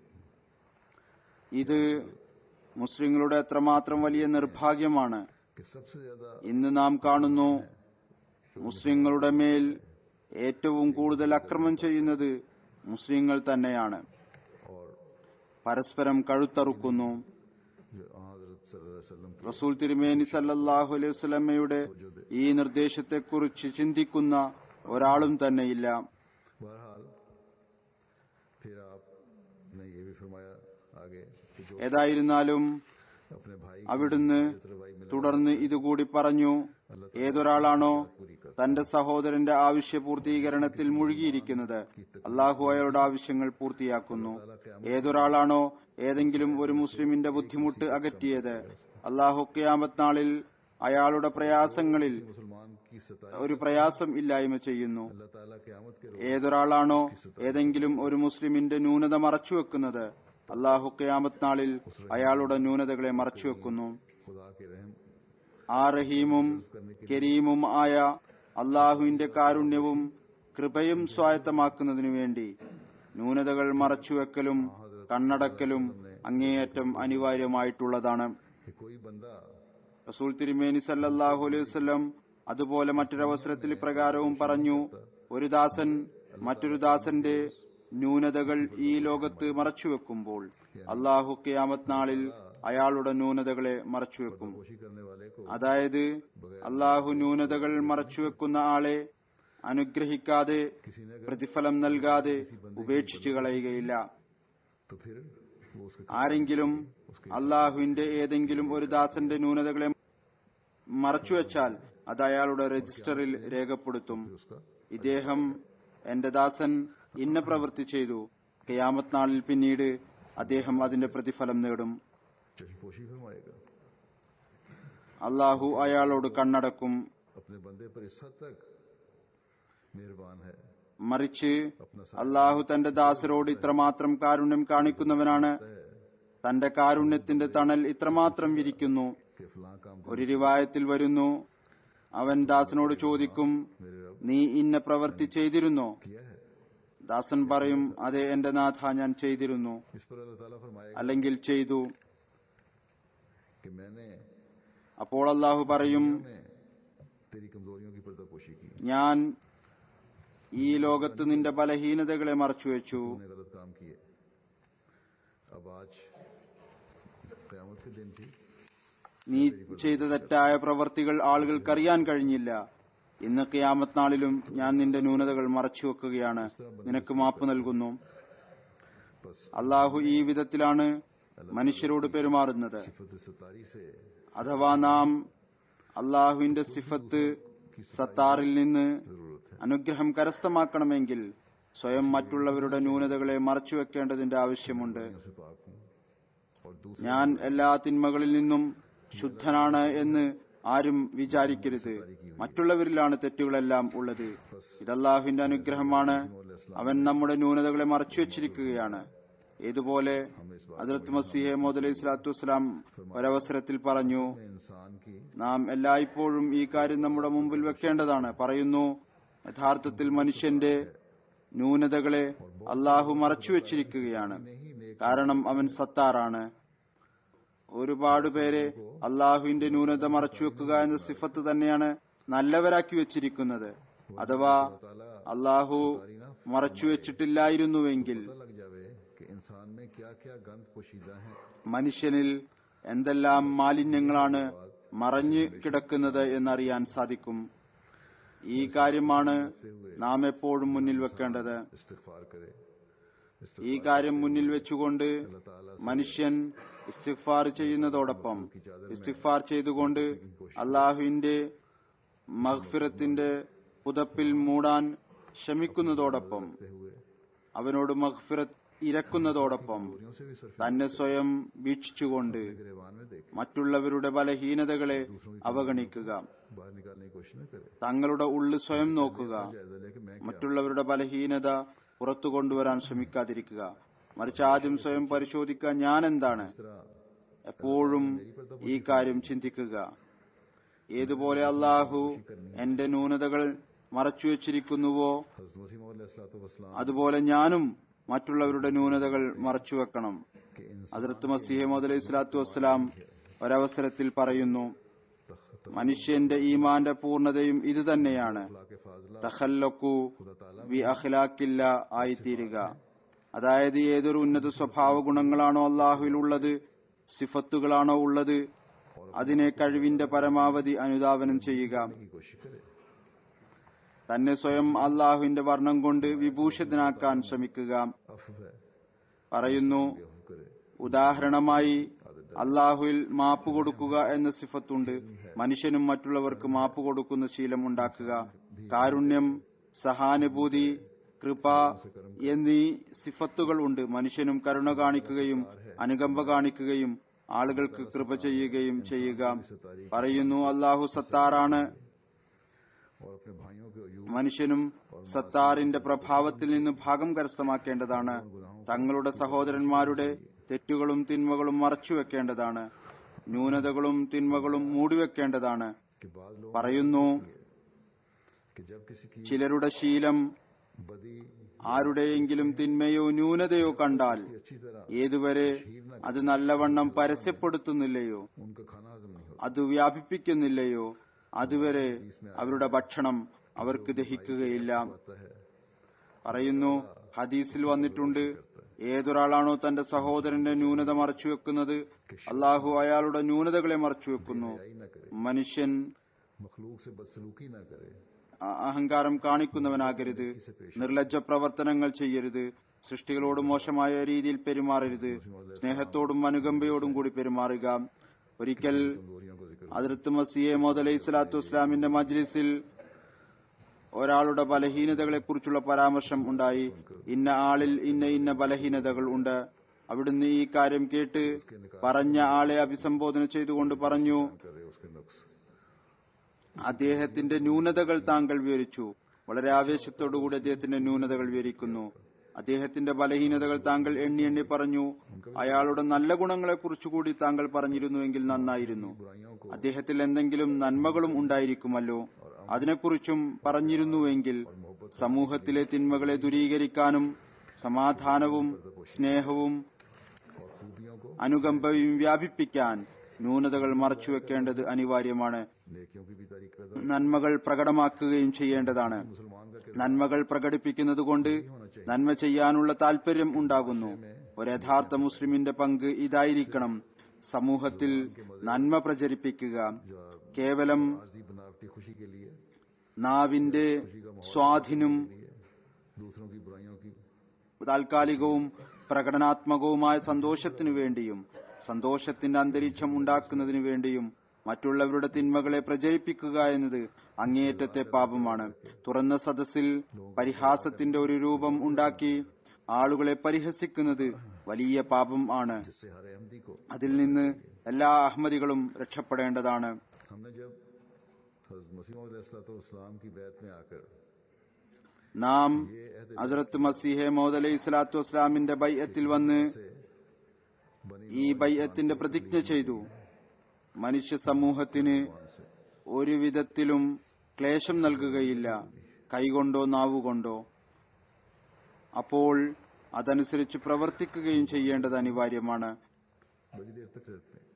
ഇത് മുസ്ലിങ്ങളുടെ എത്രമാത്രം വലിയ നിർഭാഗ്യമാണ് कि सबसे ज्यादा ഇന്ന് നാം കാണുന്നു മുസ്ലിങ്ങളുടെ മേൽ ഏറ്റവും കൂടുതൽ അക്രമം ചെയ്യുന്നത് മുസ്ലിങ്ങൾ തന്നെയാണ് और പരസ്പരം കഴുത്തറുക്കുന്നു जो हजरत सल्लल्लाहु अलैहि वसल्लम की റസൂൽ തിരുമേനി സല്ലല്ലാഹു അലൈഹി വസല്ലമയുടെ ഈ നിർദ്ദേശത്തെക്കുറിച്ച് ചിന്തിക്കുന്ന ഒരാളും തന്നെയില്ല बहरहाल फिर आपने ये भी फरमाया आगे कि जो ഏതായിരുന്നാലും अपने भाई അവിടുന്ന് തുടർന്ന് ഇതുകൂടി പറഞ്ഞു ഏതൊരാളാണോ തന്റെ സഹോദരന്റെ ആവശ്യ പൂർത്തീകരണത്തിൽ മുഴുകിയിരിക്കുന്നത് അള്ളാഹു അയാളുടെ ആവശ്യങ്ങൾ പൂർത്തിയാക്കുന്നു ഏതൊരാളാണോ ഏതെങ്കിലും ഒരു മുസ്ലിമിന്റെ ബുദ്ധിമുട്ട് അകറ്റിയത് അള്ളാഹു ഖിയാമത്ത് നാളിൽ അയാളുടെ പ്രയാസങ്ങളിൽ मुसलमान की सताई ഒരു പ്രയാസം ഇല്ലായ്മ ചെയ്യുന്നു अल्लाह ताला क़यामत के रोज ഏതൊരാളാണോ ഏതെങ്കിലും ഒരു മുസ്ലിമിന്റെ ന്യൂനത മറച്ചുവെക്കുന്നത് അള്ളാഹു ഖിയാമത്ത് നാളിൽ അയാളുടെ ന്യൂനതകളെ മറച്ചുവെക്കുന്നു खुदा के रहम ആ റഹീമും കരീമും ആയ അള്ളാഹുവിന്റെ കാരുണ്യവും കൃപയും സ്വായത്തമാക്കുന്നതിനു വേണ്ടി ന്യൂനതകൾ മറച്ചുവെക്കലും കണ്ണടക്കലും അങ്ങേയറ്റം അനിവാര്യമായിട്ടുള്ളതാണ് कि कोई बंदा റസൂൽ തിരുമേനി സല്ലല്ലാഹു അലൈഹി വസല്ലം അതുപോലെ മറ്റൊരവസരത്തിൽ ഇപ്രകാരവും പറഞ്ഞു ഒരു ദാസൻ മറ്റൊരു ദാസന്റെ ന്യൂനതകൾ ഈ ലോകത്ത് മറച്ചുവെക്കുമ്പോൾ അള്ളാഹു ഖിയാമത്ത് നാളിൽ അയാളുടെ ന്യൂനതകളെ മറച്ചുവെക്കും कोशी करने वाले को അതായത് അള്ളാഹു ന്യൂനതകൾ മറച്ചുവെക്കുന്ന ആളെ അനുഗ്രഹിക്കാതെ പ്രതിഫലം നൽകാതെ ഉപേക്ഷിച്ചു കളയുകയില്ല तो फिर वो उसके ആരെങ്കിലും അള്ളാഹുവിന്റെ ഏതെങ്കിലും ഒരു ദാസന്റെ ന്യൂനതകളെ മറച്ചുവെച്ചാൽ അത് അയാളുടെ രജിസ്റ്ററിൽ രേഖപ്പെടുത്തും उसका ഇദ്ദേഹം എന്റെ ദാസൻ ഇന്ന പ്രവൃത്തി ചെയ്തു ഖിയാമത്ത് നാളിൽ പിന്നീട് അദ്ദേഹം അതിന്റെ പ്രതിഫലം നേടും चशपोशी फरमाएगा അള്ളാഹു അയാളോട് കണ്ണടക്കും अपने बंदे पर इस हद तक मेहरबान है മറിച്ച് അള്ളാഹു തന്റെ ദാസരോട് ഇത്രമാത്രം കാരുണ്യം കാണിക്കുന്നവനാണ് തന്റെ കാരുണ്യത്തിന്റെ തണൽ ഇത്രമാത്രം വിരിക്കുന്നു कि फलां काम ഒരു റിവായത്തിൽ വരുന്നു അവൻ ദാസനോട് ചോദിക്കും मेरे रब നീ ഇന്ന പ്രവൃത്തി ചെയ്തിരുന്നോ किया है ദാസൻ പറയും അതെ എന്റെ നാഥ ഞാൻ ചെയ്തിരുന്നു इस पर अल्लाह ताला फरमाएगा അല്ലെങ്കിൽ ചെയ്തു कि मैंने അപ്പോൾ അള്ളാഹു പറയും ने तेरी कमजोरियों की पर्दापोशी की ഞാൻ ഈ ലോകത്ത് നിന്റെ ബലഹീനതകളെ മറച്ചുവെച്ചു तूने गलत काम किए अब आज कयामत के दिन थी നീ ചെയ്ത തെറ്റായ പ്രവർത്തികൾ ആളുകൾക്കറിയാൻ കഴിഞ്ഞില്ല ഇന്ന് ഖിയാമത്ത് നാളിലും ഞാൻ നിന്റെ ന്യൂനതകൾ മറച്ചുവെക്കുകയാണ് നിനക്ക് മാപ്പ് നൽകുന്നു बस അള്ളാഹു ഈ വിധത്തിലാണ് മനുഷ്യരോട് പെരുമാറുന്നത് सिफत सतारी से അഥവാ നാം അള്ളാഹുവിന്റെ സിഫത്ത് സത്താറിൽ നിന്ന് जरूरत है അനുഗ്രഹം കരസ്ഥമാക്കണമെങ്കിൽ സ്വയം മറ്റുള്ളവരുടെ ന്യൂനതകളെ മറച്ചുവെക്കേണ്ടതിന്റെ ആവശ്യമുണ്ട് से पाक हूँ और दूसरे ഞാൻ എല്ലാ തിന്മകളിൽ നിന്നും ശുദ്ധനാണ് എന്ന് ആരും വിചാരിക്കരുത് മറ്റുള്ളവരിലാണ് തെറ്റുകളെല്ലാം ഉള്ളത് ഇതല്ലാഹുവിന്റെ അനുഗ്രഹമാണ് അവൻ നമ്മുടെ ന്യൂനതകളെ മറച്ചുവെച്ചിരിക്കുകയാണ് ഏതുപോലെ ഹജറത്ത് മസീഹെ മോദ് അലൈഹി സ്വലാത്തു വസ്സലാം ഒരവസരത്തിൽ പറഞ്ഞു में इंसान की നാം എല്ലായ്പ്പോഴും ഈ കാര്യം നമ്മുടെ മുമ്പിൽ വെക്കേണ്ടതാണ് പറയുന്നു യഥാർത്ഥത്തിൽ മനുഷ്യന്റെ ന്യൂനതകളെ അള്ളാഹു മറച്ചുവെച്ചിരിക്കുകയാണ് കാരണം അവൻ സത്താറാണ് ഒരുപാട് പേരെ അള്ളാഹുവിന്റെ ന്യൂനത മറച്ചുവെക്കുക എന്ന സിഫത്ത് തന്നെയാണ് നല്ലവരാക്കി വെച്ചിരിക്കുന്നത് അഥവാ അള്ളാഹു മറച്ചുവെച്ചിട്ടില്ലായിരുന്നുവെങ്കിൽ पता लग जावे कि इंसान में क्या क्या गंद पोशीदा है മനുഷ്യനിൽ എന്തെല്ലാം മാലിന്യങ്ങളാണ് മറഞ്ഞു കിടക്കുന്നത് എന്നറിയാൻ സാധിക്കും ഈ കാര്യമാണ് നാം എപ്പോഴും മുന്നിൽ വെക്കേണ്ടത് इस्तगफार करे ഈ കാര്യം മുന്നിൽ വെച്ചുകൊണ്ട് अल्लाह ताला മനുഷ്യൻ ഇസ്തിഗ്ഫാർ ചെയ്യുന്നതോടൊപ്പം ഇസ്തിഗ്ഫാർ ചെയ്തുകൊണ്ട് അള്ളാഹുവിന്റെ മഹ്ഫിറത്തിന്റെ പുതപ്പിൽ മൂടാൻ ശ്രമിക്കുന്നതോടൊപ്പം से हुए അവനോട് മഹ്ഫിറത്ത് ഇരക്കുന്നതോടൊപ്പം दूरियों से भी सरफ തന്നെ സ്വയം വീക്ഷിച്ചുകൊണ്ട് गिरेवान में देख മറ്റുള്ളവരുടെ ബലഹീനതകളെ അവഗണിക്കുക बाहर निकालने की कोशिश न करे തങ്ങളുടെ ഉള്ളു സ്വയം നോക്കുക जायजा ले कि मैं क्या മറ്റുള്ളവരുടെ ബലഹീനത പുറത്തു കൊണ്ടുവരാൻ ശ്രമിക്കാതിരിക്കുക മറിച്ച് ആദ്യം സ്വയം പരിശോധിക്കുക ഞാൻ എന്താണ് इस तरह എപ്പോഴും ഈ കാര്യം ചിന്തിക്കുക ഏതുപോലെ അള്ളാഹു എന്റെ ന്യൂനതകൾ മറച്ചുവെച്ചിരിക്കുന്നുവോ हज़रत मसीह मौद वसलाम അതുപോലെ ഞാനും മറ്റുള്ളവരുടെ ന്യൂനതകൾ മറച്ചുവെക്കണം के इंसान ഹജറത്ത് മസീഹ് മോദ് അലൈഹി സ്വലാത്തു വസ്സലാം ഒരവസരത്തിൽ പറയുന്നു മനുഷ്യന്റെ ഈമാന്റെ പൂർണ്ണതയും ഇത് തന്നെയാണ് के फाजला തഹല്ലക്കു വി അഖ്ലാക്കില്ല ആയിത്തീരുക അതായത് ഏതൊരു ഉന്നത സ്വഭാവ ഗുണങ്ങളാണോ അള്ളാഹുവിലുള്ളത് സിഫത്തുകളാണോ ഉള്ളത് അതിനെ കഴിവിന്റെ പരമാവധി അനുധാവനം ചെയ്യുക की कोशिश करे തന്നെ സ്വയം അള്ളാഹുവിന്റെ വർണ്ണം കൊണ്ട് വിഭൂഷിതനാക്കാൻ ശ്രമിക്കുക अफ है പറയുന്നു गेहूं करे ഉദാഹരണമായി അള്ളാഹുവിൽ മാപ്പ് കൊടുക്കുക എന്ന സിഫത്തുണ്ട് മനുഷ്യനും മറ്റുള്ളവർക്ക് മാപ്പ് കൊടുക്കുന്ന ശീലം ഉണ്ടാക്കുക കാരുണ്യം സഹാനുഭൂതി കൃപ എന്നീ സിഫത്തുകൾ ഉണ്ട് മനുഷ്യനും കരുണ കാണിക്കുകയും അനുകമ്പ കാണിക്കുകയും ആളുകൾക്ക് കൃപ ചെയ്യുകയും ചെയ്യുക പറയുന്നു അള്ളാഹു സത്താറാണ് और अपने भाइयों के अयूब മനുഷ്യനും സത്താറിന്റെ പ്രഭാവത്തിൽ നിന്ന് ഭാഗം കരസ്ഥമാക്കേണ്ടതാണ് തങ്ങളുടെ സഹോദരന്മാരുടെ തെറ്റുകളും തിന്മകളും മറച്ചുവെക്കേണ്ടതാണ് ന്യൂനതകളും തിന്മകളും മൂടിവെക്കേണ്ടതാണ് के बाद लोग പറയുന്നു कि जब किसी की ചിലരുടെ ശീലം बदी ആരുടെയെങ്കിലും തിന്മയോ ന്യൂനതയോ കണ്ടാൽ अच्छी तरह ഏതുവരെ അത് നല്ലവണ്ണം പരസ്യപ്പെടുത്തുന്നില്ലയോ उनका खाना हजम नहीं होता അത് വ്യാപിപ്പിക്കുന്നില്ലയോ അതുവരെ അവരുടെ ഭക്ഷണം അവർക്ക് ദഹിക്കുകയില്ല आता है പറയുന്നു ഹദീസിൽ വന്നിട്ടുണ്ട് ഏതൊരാളാണോ തന്റെ സഹോദരന്റെ ന്യൂനത മറച്ചുവെക്കുന്നത് അള്ളാഹു അയാളുടെ ന്യൂനതകളെ മറച്ചുവെക്കുന്നു ही न करे മനുഷ്യൻ मखलूक से बदसलूकी न करे അ- അഹങ്കാരം കാണിക്കുന്നവനാകരുത് നിർലജ്ജ പ്രവർത്തനങ്ങൾ ചെയ്യരുത് സൃഷ്ടികളോട് മോശമായ രീതിയിൽ പെരുമാറരുത് സ്നേഹത്തോടും അനുകമ്പയോടും കൂടി പെരുമാറുക ഒരിക്കൽ कमजोरियों को जिक्र അതിർത്ത് മസിയെ മോദ് അലൈഹി സ്വലാത്തു വസ്ലാമിന്റെ മജ്ലിസിൽ ഒരാളുടെ ബലഹീനതകളെ കുറിച്ചുള്ള പരാമർശം ഉണ്ടായി ഇന്ന ആളിൽ ഇന്ന ഇന്ന ബലഹീനതകൾ ഉണ്ട് അവിടുന്ന് ഈ കാര്യം കേട്ട് പറഞ്ഞ ആളെ അഭിസംബോധന ചെയ്തുകൊണ്ട് പറഞ്ഞു कर रहे उसके नुक्स അദ്ദേഹത്തിന്റെ ന്യൂനതകൾ താങ്കൾ വിവരിച്ചു വളരെ ആവേശത്തോടുകൂടി അദ്ദേഹത്തിന്റെ ന്യൂനതകൾ വിവരിക്കുന്നു അദ്ദേഹത്തിന്റെ ബലഹീനതകൾ താങ്കൾ എണ്ണി എണ്ണി പറഞ്ഞു അയാളുടെ നല്ല ഗുണങ്ങളെ കുറിച്ചുകൂടി താങ്കൾ പറഞ്ഞിരുന്നുവെങ്കിൽ നന്നായിരുന്നു बुराइयों को അദ്ദേഹത്തിൽ എന്തെങ്കിലും നന്മകളും ഉണ്ടായിരിക്കുമല്ലോ അതിനെക്കുറിച്ചും പറഞ്ഞിരുന്നുവെങ്കിൽ സമൂഹത്തിലെ തിന്മകളെ ദൂരീകരിക്കാനും സമാധാനവും സ്നേഹവും और खूबियों को അനുകമ്പയും വ്യാപിപ്പിക്കാൻ ന്യൂനതകൾ മറച്ചുവെക്കേണ്ടത് അനിവാര്യമാണ് नेकियों की भी तारीफ करता നന്മകൾ പ്രകടമാക്കുകയും ചെയ്യേണ്ടതാണ് मुसलमान का നന്മകൾ പ്രകടിപ്പിക്കുന്നത് കൊണ്ട് നന്മ ചെയ്യാനുള്ള താല്പര്യം ഉണ്ടാകുന്നു ഒരു യഥാർത്ഥ മുസ്ലിമിന്റെ പങ്ക് ഇതായിരിക്കണം സമൂഹത്തിൽ നന്മ പ്രചരിപ്പിക്കുക കേവലം आर्जी बनावटी खुशी के लिए നാവിന്റെ സ്വാധീനം दूसरों की बुराइयों की താൽക്കാലികവും പ്രകടനാത്മകവുമായ സന്തോഷത്തിനു വേണ്ടിയും സന്തോഷത്തിന്റെ അന്തരീക്ഷം ഉണ്ടാക്കുന്നതിനു വേണ്ടിയും മറ്റുള്ളവരുടെ തിന്മകളെ പ്രചരിപ്പിക്കുക എന്നത് അങ്ങേയറ്റത്തെ പാപമാണ് തുറന്ന സദസ്സിൽ പരിഹാസത്തിന്റെ ഒരു രൂപം ഉണ്ടാക്കി ആളുകളെ പരിഹസിക്കുന്നത് വലിയ പാപം ആണ് जिससे हर अहमदी को അതിൽ നിന്ന് എല്ലാ അഹമ്മദികളും രക്ഷപ്പെടേണ്ടതാണ് हमने जब हज़रत मसीह इस्लाम की बैत में आकर നാം ഹസരത്ത് മസീഹെ മോദ് അലൈഹി സ്വലാത്തു വസ്സലാമിന്റെ ബൈഅത്തിൽ വന്ന് से बनी ഈ ബൈഅത്തിന്റെ പ്രതിജ്ഞ ചെയ്തു മനുഷ്യ സമൂഹത്തിന് से ഒരു വിധത്തിലും ക്ലേശം നൽകുകയില്ല കൈകൊണ്ടോ നാവുകൊണ്ടോ അപ്പോൾ അതനുസരിച്ച് പ്രവർത്തിക്കുകയും ചെയ്യേണ്ടത് അനിവാര്യമാണ് बड़ी देर तक रहते हैं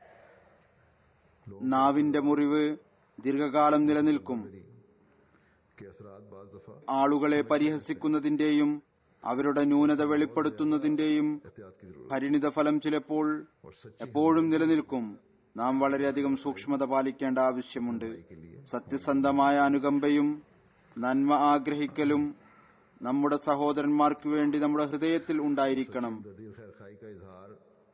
നാവിന്റെ മുറിവ് ദീർഘകാലം നിലനിൽക്കും के असरात बाज दफा ആളുകളെ പരിഹസിക്കുന്നതിന്റെയും അവരുടെ ന്യൂനത വെളിപ്പെടുത്തുന്നതിന്റെയും एहतियात की जरूरत പരിണിത ഫലം ചിലപ്പോൾ और सच्ची എപ്പോഴും നിലനിൽക്കും നാം വളരെയധികം സൂക്ഷ്മത പാലിക്കേണ്ട ആവശ്യമുണ്ട് സത്യസന്ധമായ അനുകമ്പയും നന്മ ആഗ്രഹിക്കലും നമ്മുടെ സഹോദരന്മാർക്ക് വേണ്ടി നമ്മുടെ ഹൃദയത്തിൽ ഉണ്ടായിരിക്കണം दर्दी और खैर खाई का इजहार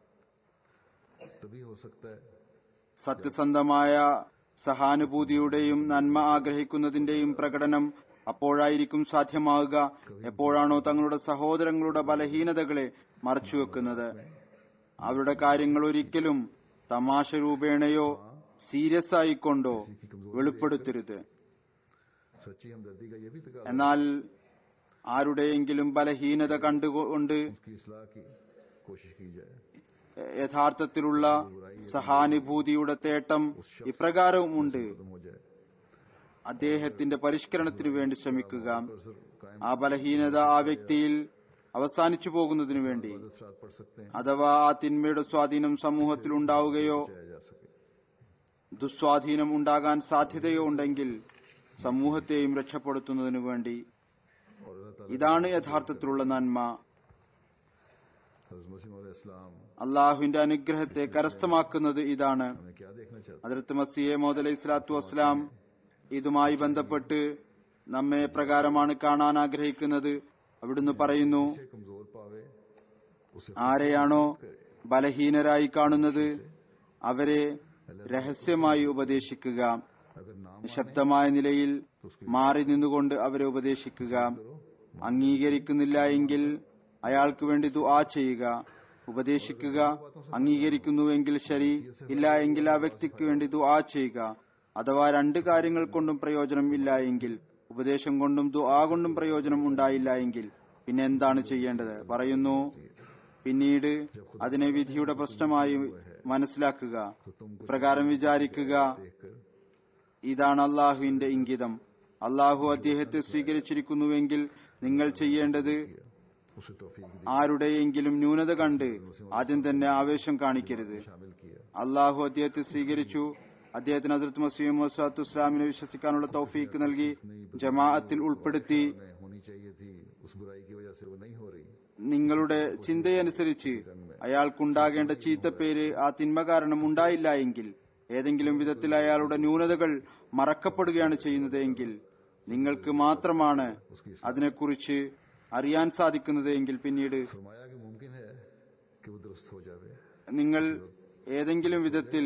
तभी हो सकता है സത്യസന്ധമായ സഹാനുഭൂതിയുടെയും നന്മ ആഗ്രഹിക്കുന്നതിന്റെയും പ്രകടനം അപ്പോഴായിരിക്കും സാധ്യമാകുക എപ്പോഴാണോ തങ്ങളുടെ സഹോദരങ്ങളുടെ ബലഹീനതകളെ മറച്ചുവെക്കുന്നത് അവരുടെ കാര്യങ്ങൾ ഒരിക്കലും തമാശ രൂപേണയോ സീരിയസ് ആയിക്കൊണ്ടോ വെളിപ്പെടുത്തരുത് सच्ची हमदर्दी का ये भी तकाजा എന്നാൽ ആരുടെയെങ്കിലും ബലഹീനത കണ്ടുകൊണ്ട് उसकी इसलाह की कोशिश की जाए യഥാർത്ഥത്തിലുള്ള സഹാനുഭൂതിയുടെ തേട്ടം ഇപ്രകാരവുമുണ്ട് खत्म हो जाए അദ്ദേഹത്തിന്റെ പരിഷ്കരണത്തിനു വേണ്ടി ശ്രമിക്കുക असर कायम ആ ബലഹീനത ആ വ്യക്തിയിൽ അവസാനിച്ചു പോകുന്നതിനു വേണ്ടി असरात पड़ सकते हैं അഥവാ ആ തിന്മയുടെ സ്വാധീനം സമൂഹത്തിൽ ഉണ്ടാവുകയോ चाहे जा सके ദുസ്വാധീനം ഉണ്ടാകാൻ സാധ്യതയോ ഉണ്ടെങ്കിൽ സമൂഹത്തെയും രക്ഷപ്പെടുത്തുന്നതിനു വേണ്ടി और अल्लाह ताला ഇതാണ് യഥാർത്ഥത്തിലുള്ള നന്മ हज़रत मसीह और इस्लाम അള്ളാഹുവിന്റെ അനുഗ്രഹത്തെ കരസ്ഥമാക്കുന്നത് ഇതാണ് हमें क्या देखना चाहते അതിർത്ത് മസിയെ മോദ് അലൈഹി സ്വലാത്തു വസ്സലാം ഇതുമായി ബന്ധപ്പെട്ട് നമ്മെ പ്രകാരമാണ് കാണാൻ ആഗ്രഹിക്കുന്നത് അവിടുന്ന് പറയുന്നു हैं कमजोर पावे उसे ആരെയാണോ ബലഹീനരായി കാണുന്നത് അവരെ രഹസ്യമായി ഉപദേശിക്കുക अगर नाम നിശബ്ദമായ നിലയിൽ മാറി നിന്നുകൊണ്ട് അവരെ ഉപദേശിക്കുക അംഗീകരിക്കുന്നില്ല എങ്കിൽ അയാൾക്ക് വേണ്ടി ദുആ ചെയ്യുക ഉപദേശിക്കുക അംഗീകരിക്കുന്നുവെങ്കിൽ ശരി ഇല്ല എങ്കിൽ ആ വ്യക്തിക്ക് വേണ്ടി ദുആ ചെയ്യുക അഥവാ രണ്ട് കാര്യങ്ങൾ കൊണ്ടും പ്രയോജനം ഇല്ല എങ്കിൽ ഉപദേശം കൊണ്ടും ദുആ കൊണ്ടും പ്രയോജനം ഉണ്ടായില്ല എങ്കിൽ പിന്നെ എന്താണ് ചെയ്യേണ്ടത് പറയുന്നു പിന്നീട് അതിനെ വിധിയുടെ പ്രശ്നമായി മനസ്സിലാക്കുക പ്രകാരം വിചാരിക്കുക देखकर ഇതാണ് അള്ളാഹുവിന്റെ ഇംഗിതം അള്ളാഹു അദ്ദേഹത്തെ സ്വീകരിച്ചിരിക്കുന്നുവെങ്കിൽ നിങ്ങൾ ചെയ്യേണ്ടത് उसे तौफीक दी ആരുടെയെങ്കിലും ന്യൂനത കണ്ട് ആദ്യം തന്നെ ആവേശം കാണിക്കരുത് शामिल किया അള്ളാഹു അദ്ദേഹത്തെ സ്വീകരിച്ചു അദ്ദേഹത്തിന് ഹസരത്ത് മസീം വസാത്തു ഇസ്ലാമിനെ വിശ്വസിക്കാനുള്ള തൗഫീക്ക് നൽകി ജമാഅത്തിൽ ഉൾപ്പെടുത്തി नहीं होनी चाहिए थी उस बुराई की वजह से वो नहीं हो रही നിങ്ങളുടെ ചിന്തയനുസരിച്ച് അയാൾക്കുണ്ടാകേണ്ട ചീത്തപ്പേര് ആ തിന്മ കാരണം ഉണ്ടായില്ല എങ്കിൽ ഏതെങ്കിലും വിധത്തിൽ അയാളുടെ ന്യൂനതകൾ മറക്കപ്പെടുകയാണ് ചെയ്യുന്നത് എങ്കിൽ നിങ്ങൾക്ക് മാത്രമാണ് അതിനെക്കുറിച്ച് അറിയാൻ സാധിക്കുന്നത് എങ്കിൽ പിന്നീട് फरमाया कि मुमकिन है कि वो दुरुस्त हो जावे നിങ്ങൾ ഏതെങ്കിലും വിധത്തിൽ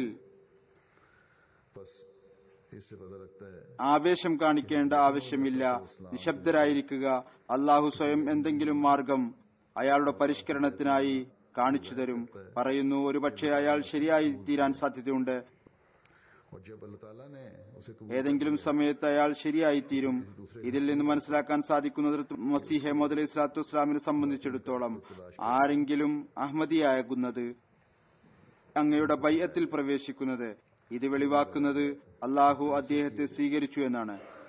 बस इससे पता लगता है ആവേശം കാണിക്കേണ്ട ആവശ്യമില്ല നിശബ്ദരായിരിക്കുക അള്ളാഹു സ്വയം എന്തെങ്കിലും മാർഗം അയാളുടെ പരിഷ്കരണത്തിനായി കാണിച്ചു തരും പറയുന്നു ഒരുപക്ഷെ അയാൾ ശരിയായി തീരാൻ സാധ്യതയുണ്ട് और जब अल्लाह ताला ने उसे कबूल ഏതെങ്കിലും സമയത്ത് അയാൾ ശരിയായി തീരും ഇതിൽ നിന്ന് മനസ്സിലാക്കാൻ സാധിക്കുന്നത് മസീഹെ മുതലി ഇസ്ലാത്തു ഇസ്ലാമിനെ സംബന്ധിച്ചിടത്തോളം ആരെങ്കിലും അഹമ്മദിയാകുന്നത് അങ്ങയുടെ ബയ്യത്തിൽ പ്രവേശിക്കുന്നത് ഇത് വെളിവാക്കുന്നത് അള്ളാഹു അദ്ദേഹത്തെ സ്വീകരിച്ചു എന്നാണ്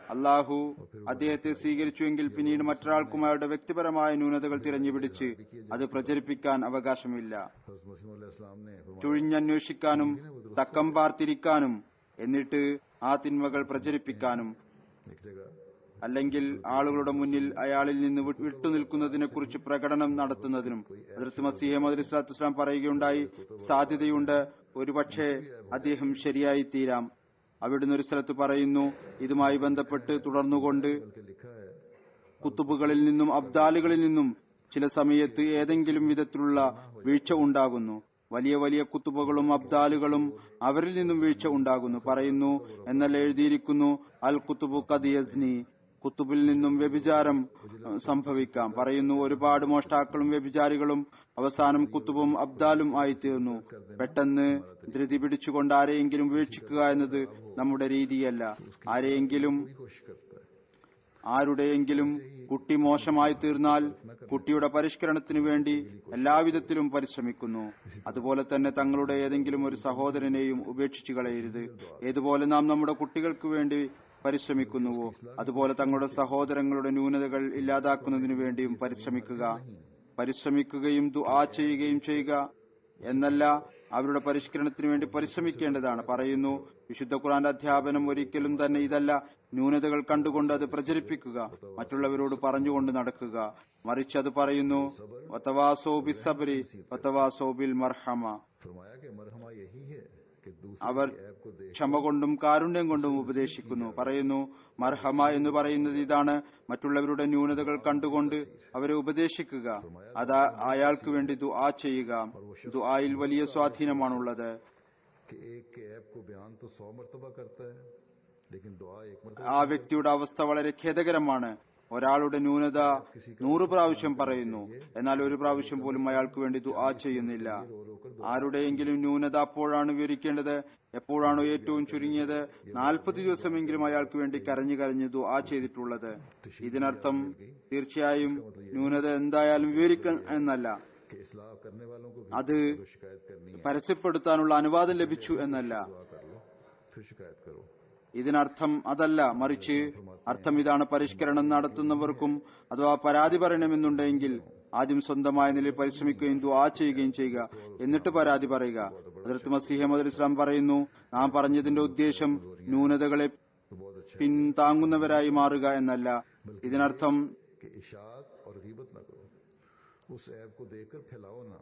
അള്ളാഹു അദ്ദേഹത്തെ സ്വീകരിച്ചുവെങ്കിൽ പിന്നീട് മറ്റൊരാൾക്കും അയാളുടെ വ്യക്തിപരമായ ന്യൂനതകൾ തിരഞ്ഞുപിടിച്ച് അത് പ്രചരിപ്പിക്കാൻ അവകാശമില്ല हज़रत मसीह अलैहिस्सलाम ने फरमाया ചുഴിഞ്ഞന്വേഷിക്കാനും തക്കം പാർത്തിരിക്കാനും എന്നിട്ട് ആ തിന്മകൾ പ്രചരിപ്പിക്കാനും एक जगह അല്ലെങ്കിൽ ആളുകളുടെ മുന്നിൽ അയാളിൽ നിന്ന് വി- വിട്ടുനിൽക്കുന്നതിനെക്കുറിച്ച് പ്രകടനം നടത്തുന്നതിനും ഹദ്രത്ത് മസീഹ് മദ് ഇസ്ലാത്തു ഇസ്ലാം പറയുകയുണ്ടായി സാധ്യതയുണ്ട് ഒരുപക്ഷെ അദ്ദേഹം ശരിയായി തീരാം അവിടുന്ന് ഒരു സ്ഥലത്ത് പറയുന്നു ഇതുമായി ബന്ധപ്പെട്ട് തുടർന്നുകൊണ്ട് बल्कि लिखा है കുത്തുബുകളിൽ നിന്നും അബ്ദാലുകളിൽ നിന്നും ചില സമയത്ത് ഏതെങ്കിലും വിധത്തിലുള്ള വീഴ്ച ഉണ്ടാകുന്നു വലിയ വലിയ കുത്തുബകളും അബ്ദാലുകളും അവരിൽ നിന്നും വീഴ്ച ഉണ്ടാകുന്നു പറയുന്നു എന്നാൽ എഴുതിയിരിക്കുന്നു അൽ കുത്തുബു കദിയസ്നി കുത്തുബിൽ നിന്നും വ്യഭിചാരം അഹ്, സംഭവിക്കാം പറയുന്നു ഒരുപാട് മോഷ്ടാക്കളും വ്യഭിചാരികളും അവസാനം കുത്തുബും അബ്ദാലും ആയിത്തീർന്നു പെട്ടെന്ന് ധൃതി പിടിച്ചുകൊണ്ട് ആരെയെങ്കിലും വീക്ഷിക്കുക എന്നത് നമ്മുടെ രീതിയല്ല ആരെയെങ്കിലും कोई कोशिश करता है ആരുടെയെങ്കിലും കുട്ടി മോശമായി തീർന്നാൽ കുട്ടിയുടെ പരിഷ്കരണത്തിനു വേണ്ടി എല്ലാവിധത്തിലും പരിശ്രമിക്കുന്നു അതുപോലെ തന്നെ തങ്ങളുടെ ഏതെങ്കിലും ഒരു സഹോദരനെയും ഉപേക്ഷിച്ചു കളയരുത് ഏതുപോലെ നാം നമ്മുടെ കുട്ടികൾക്ക് വേണ്ടി പരിശ്രമിക്കുന്നുവോ അതുപോലെ തങ്ങളുടെ സഹോദരങ്ങളുടെ ന്യൂനതകൾ ഇല്ലാതാക്കുന്നതിനു വേണ്ടിയും പരിശ്രമിക്കുക പരിശ്രമിക്കുകയും ദുആ ചെയ്യുകയും ചെയ്യുക എന്നല്ല അവരുടെ പരിഷ്കരണത്തിന് വേണ്ടി പരിശ്രമിക്കേണ്ടതാണ് പറയുന്നു വിശുദ്ധ ഖുറാന്റെ അധ്യാപനം ഒരിക്കലും തന്നെ ഇതല്ല ന്യൂനതകൾ കണ്ടുകൊണ്ട് അത് പ്രചരിപ്പിക്കുക മറ്റുള്ളവരോട് പറഞ്ഞുകൊണ്ട് നടക്കുക മറിച്ച് അത് പറയുന്നു വതവാസോ ബിൽ സബ്രി വതവാസോ ബിൽ മർഹമ फरमाया कि मरहमा यही है कि അവർ दूसरे ऐप को देख ക്ഷമ കൊണ്ടും കാരുണ്യം കൊണ്ടും ഉപദേശിക്കുന്നു പറയുന്നു മർഹമ എന്ന് പറയുന്നത് ഇതാണ് മറ്റുള്ളവരുടെ ന്യൂനതകൾ കണ്ടുകൊണ്ട് അവരെ ഉപദേശിക്കുക അത് അയാൾക്ക് വേണ്ടി ദുആ ചെയ്യുക ദുആയിൽ വലിയ സ്വാധീനമാണുള്ളത് कि एक के ऐप को बयान तो सौ मरतबा करता है लेकिन दुआ एक मरतबा ആ വ്യക്തിയുടെ അവസ്ഥ വളരെ ഖേദകരമാണ് ഒരാളുടെ ന്യൂനത നൂറ് പ്രാവശ്യം പറയുന്നു എന്നാൽ ഒരു പ്രാവശ്യം പോലും അയാൾക്ക് വേണ്ടി ദുആ ചെയ്യുന്നില്ല ആരുടെയെങ്കിലും ന്യൂനത അപ്പോഴാണ് വിവരിക്കേണ്ടത് എപ്പോഴാണോ ഏറ്റവും ചുരുങ്ങിയത് നാൽപ്പത് ദിവസമെങ്കിലും അയാൾക്ക് വേണ്ടി കരഞ്ഞു കരഞ്ഞ് ദുആ ചെയ്തിട്ടുള്ളത് ഇതിനർത്ഥം തീർച്ചയായും ന്യൂനത എന്തായാലും വിവരിക്കണം എന്നല്ല कि इसलाह करने वालों को भी അത് तो शिकायत करनी है പരസ്യപ്പെടുത്താനുള്ള അനുവാദം ലഭിച്ചു എന്നല്ല दुआ कर लो फिर शिकायत करो ഇതിനർത്ഥം അതല്ല മറിച്ച് അർത്ഥം ഇതാണ് പരിഷ്കരണം നടത്തുന്നവർക്കും അഥവാ പരാതി പറയണമെന്നുണ്ടെങ്കിൽ ആദ്യം സ്വന്തമായ നിലയിൽ പരിശ്രമിക്കുകയും ദുആ ചെയ്യുകയും ചെയ്യുക എന്നിട്ട് പരാതി പറയുക ഹജറത്ത് മസീഹ് മദ് ഇസ്ലാം പറയുന്നു നാം പറഞ്ഞതിന്റെ ഉദ്ദേശം ന്യൂനതകളെ तो बहुत अच्छा പിന്താങ്ങുന്നവരായി മാറുക എന്നല്ല ഇതിനർത്ഥം कि इशात और गीबत ना करो उस ऐप को देखकर फैलाओ ना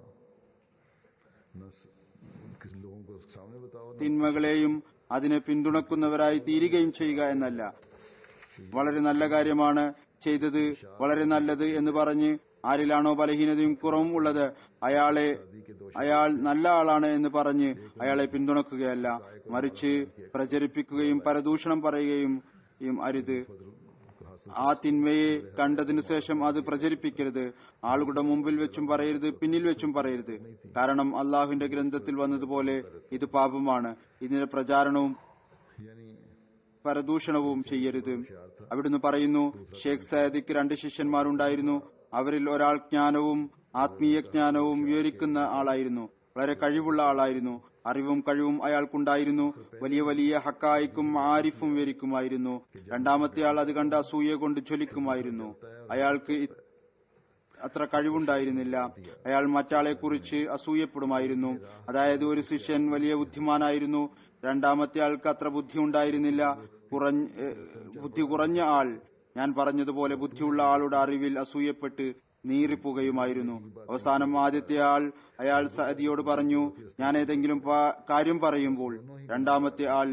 न स- किसी लोगों को सामने बताओ ना തിന്മകളെയും അതിനെ പിന്തുണക്കുന്നവരായി തീരുകയും ചെയ്യുക എന്നല്ല വളരെ നല്ല കാര്യമാണ് ചെയ്തത് വളരെ നല്ലത് എന്ന് പറഞ്ഞ് ആരിലാണോ ബലഹീനതയും കുറവും ഉള്ളത് അയാളെ അയാൾ നല്ല ആളാണ് എന്ന് പറഞ്ഞ് അയാളെ പിന്തുണക്കുകയല്ല മറിച്ച് പ്രചരിപ്പിക്കുകയും പരദൂഷണം പറയുകയും യും അരുത് ആ തിന്മയെ കണ്ടതിനു ശേഷം അത് പ്രചരിപ്പിക്കരുത് ആളുകളുടെ മുമ്പിൽ വെച്ചും പറയരുത് പിന്നിൽ വെച്ചും പറയരുത് കാരണം അള്ളാഹുവിന്റെ ഗ്രന്ഥത്തിൽ വന്നതുപോലെ ഇത് പാപമാണ് ഇതിന്റെ പ്രചാരണവും यानी പരദൂഷണവും ചെയ്യരുത് അവിടുന്ന് പറയുന്നു ഷേഖ് സയദിക്ക് രണ്ട് ശിഷ്യന്മാരുണ്ടായിരുന്നു അവരിൽ ഒരാൾ ജ്ഞാനവും ആത്മീയ ജ്ഞാനവും വിവരിക്കുന്ന ആളായിരുന്നു വളരെ കഴിവുള്ള ആളായിരുന്നു അറിവും കഴിവും അയാൾക്കുണ്ടായിരുന്നു വലിയ വലിയ ഹക്കായിക്കും ആരിഫും വിവരിക്കുമായിരുന്നു രണ്ടാമത്തെ ആൾ അത് കണ്ട് അസൂയ കൊണ്ട് ജ്വലിക്കുമായിരുന്നു അയാൾക്ക് ഇ- അത്ര കഴിവുണ്ടായിരുന്നില്ല അയാൾ മറ്റാളെ കുറിച്ച് അസൂയപ്പെടുമായിരുന്നു അതായത് ഒരു ശിഷ്യൻ വലിയ ബുദ്ധിമാനായിരുന്നു രണ്ടാമത്തെ ആൾക്ക് അത്ര ബുദ്ധി ഉണ്ടായിരുന്നില്ല കുറഞ്ഞ ഏഹ്, ബുദ്ധി കുറഞ്ഞ ആൾ ഞാൻ പറഞ്ഞതുപോലെ ബുദ്ധിയുള്ള ആളുടെ അറിവിൽ അസൂയപ്പെട്ട് നീറിപ്പുകയുമായിരുന്നു അവസാനം ആദ്യത്തെ ആൾ അയാൾ സഅദിയോട് പറഞ്ഞു ഞാൻ ഏതെങ്കിലും പ- കാര്യം പറയുമ്പോൾ രണ്ടാമത്തെ ആൾ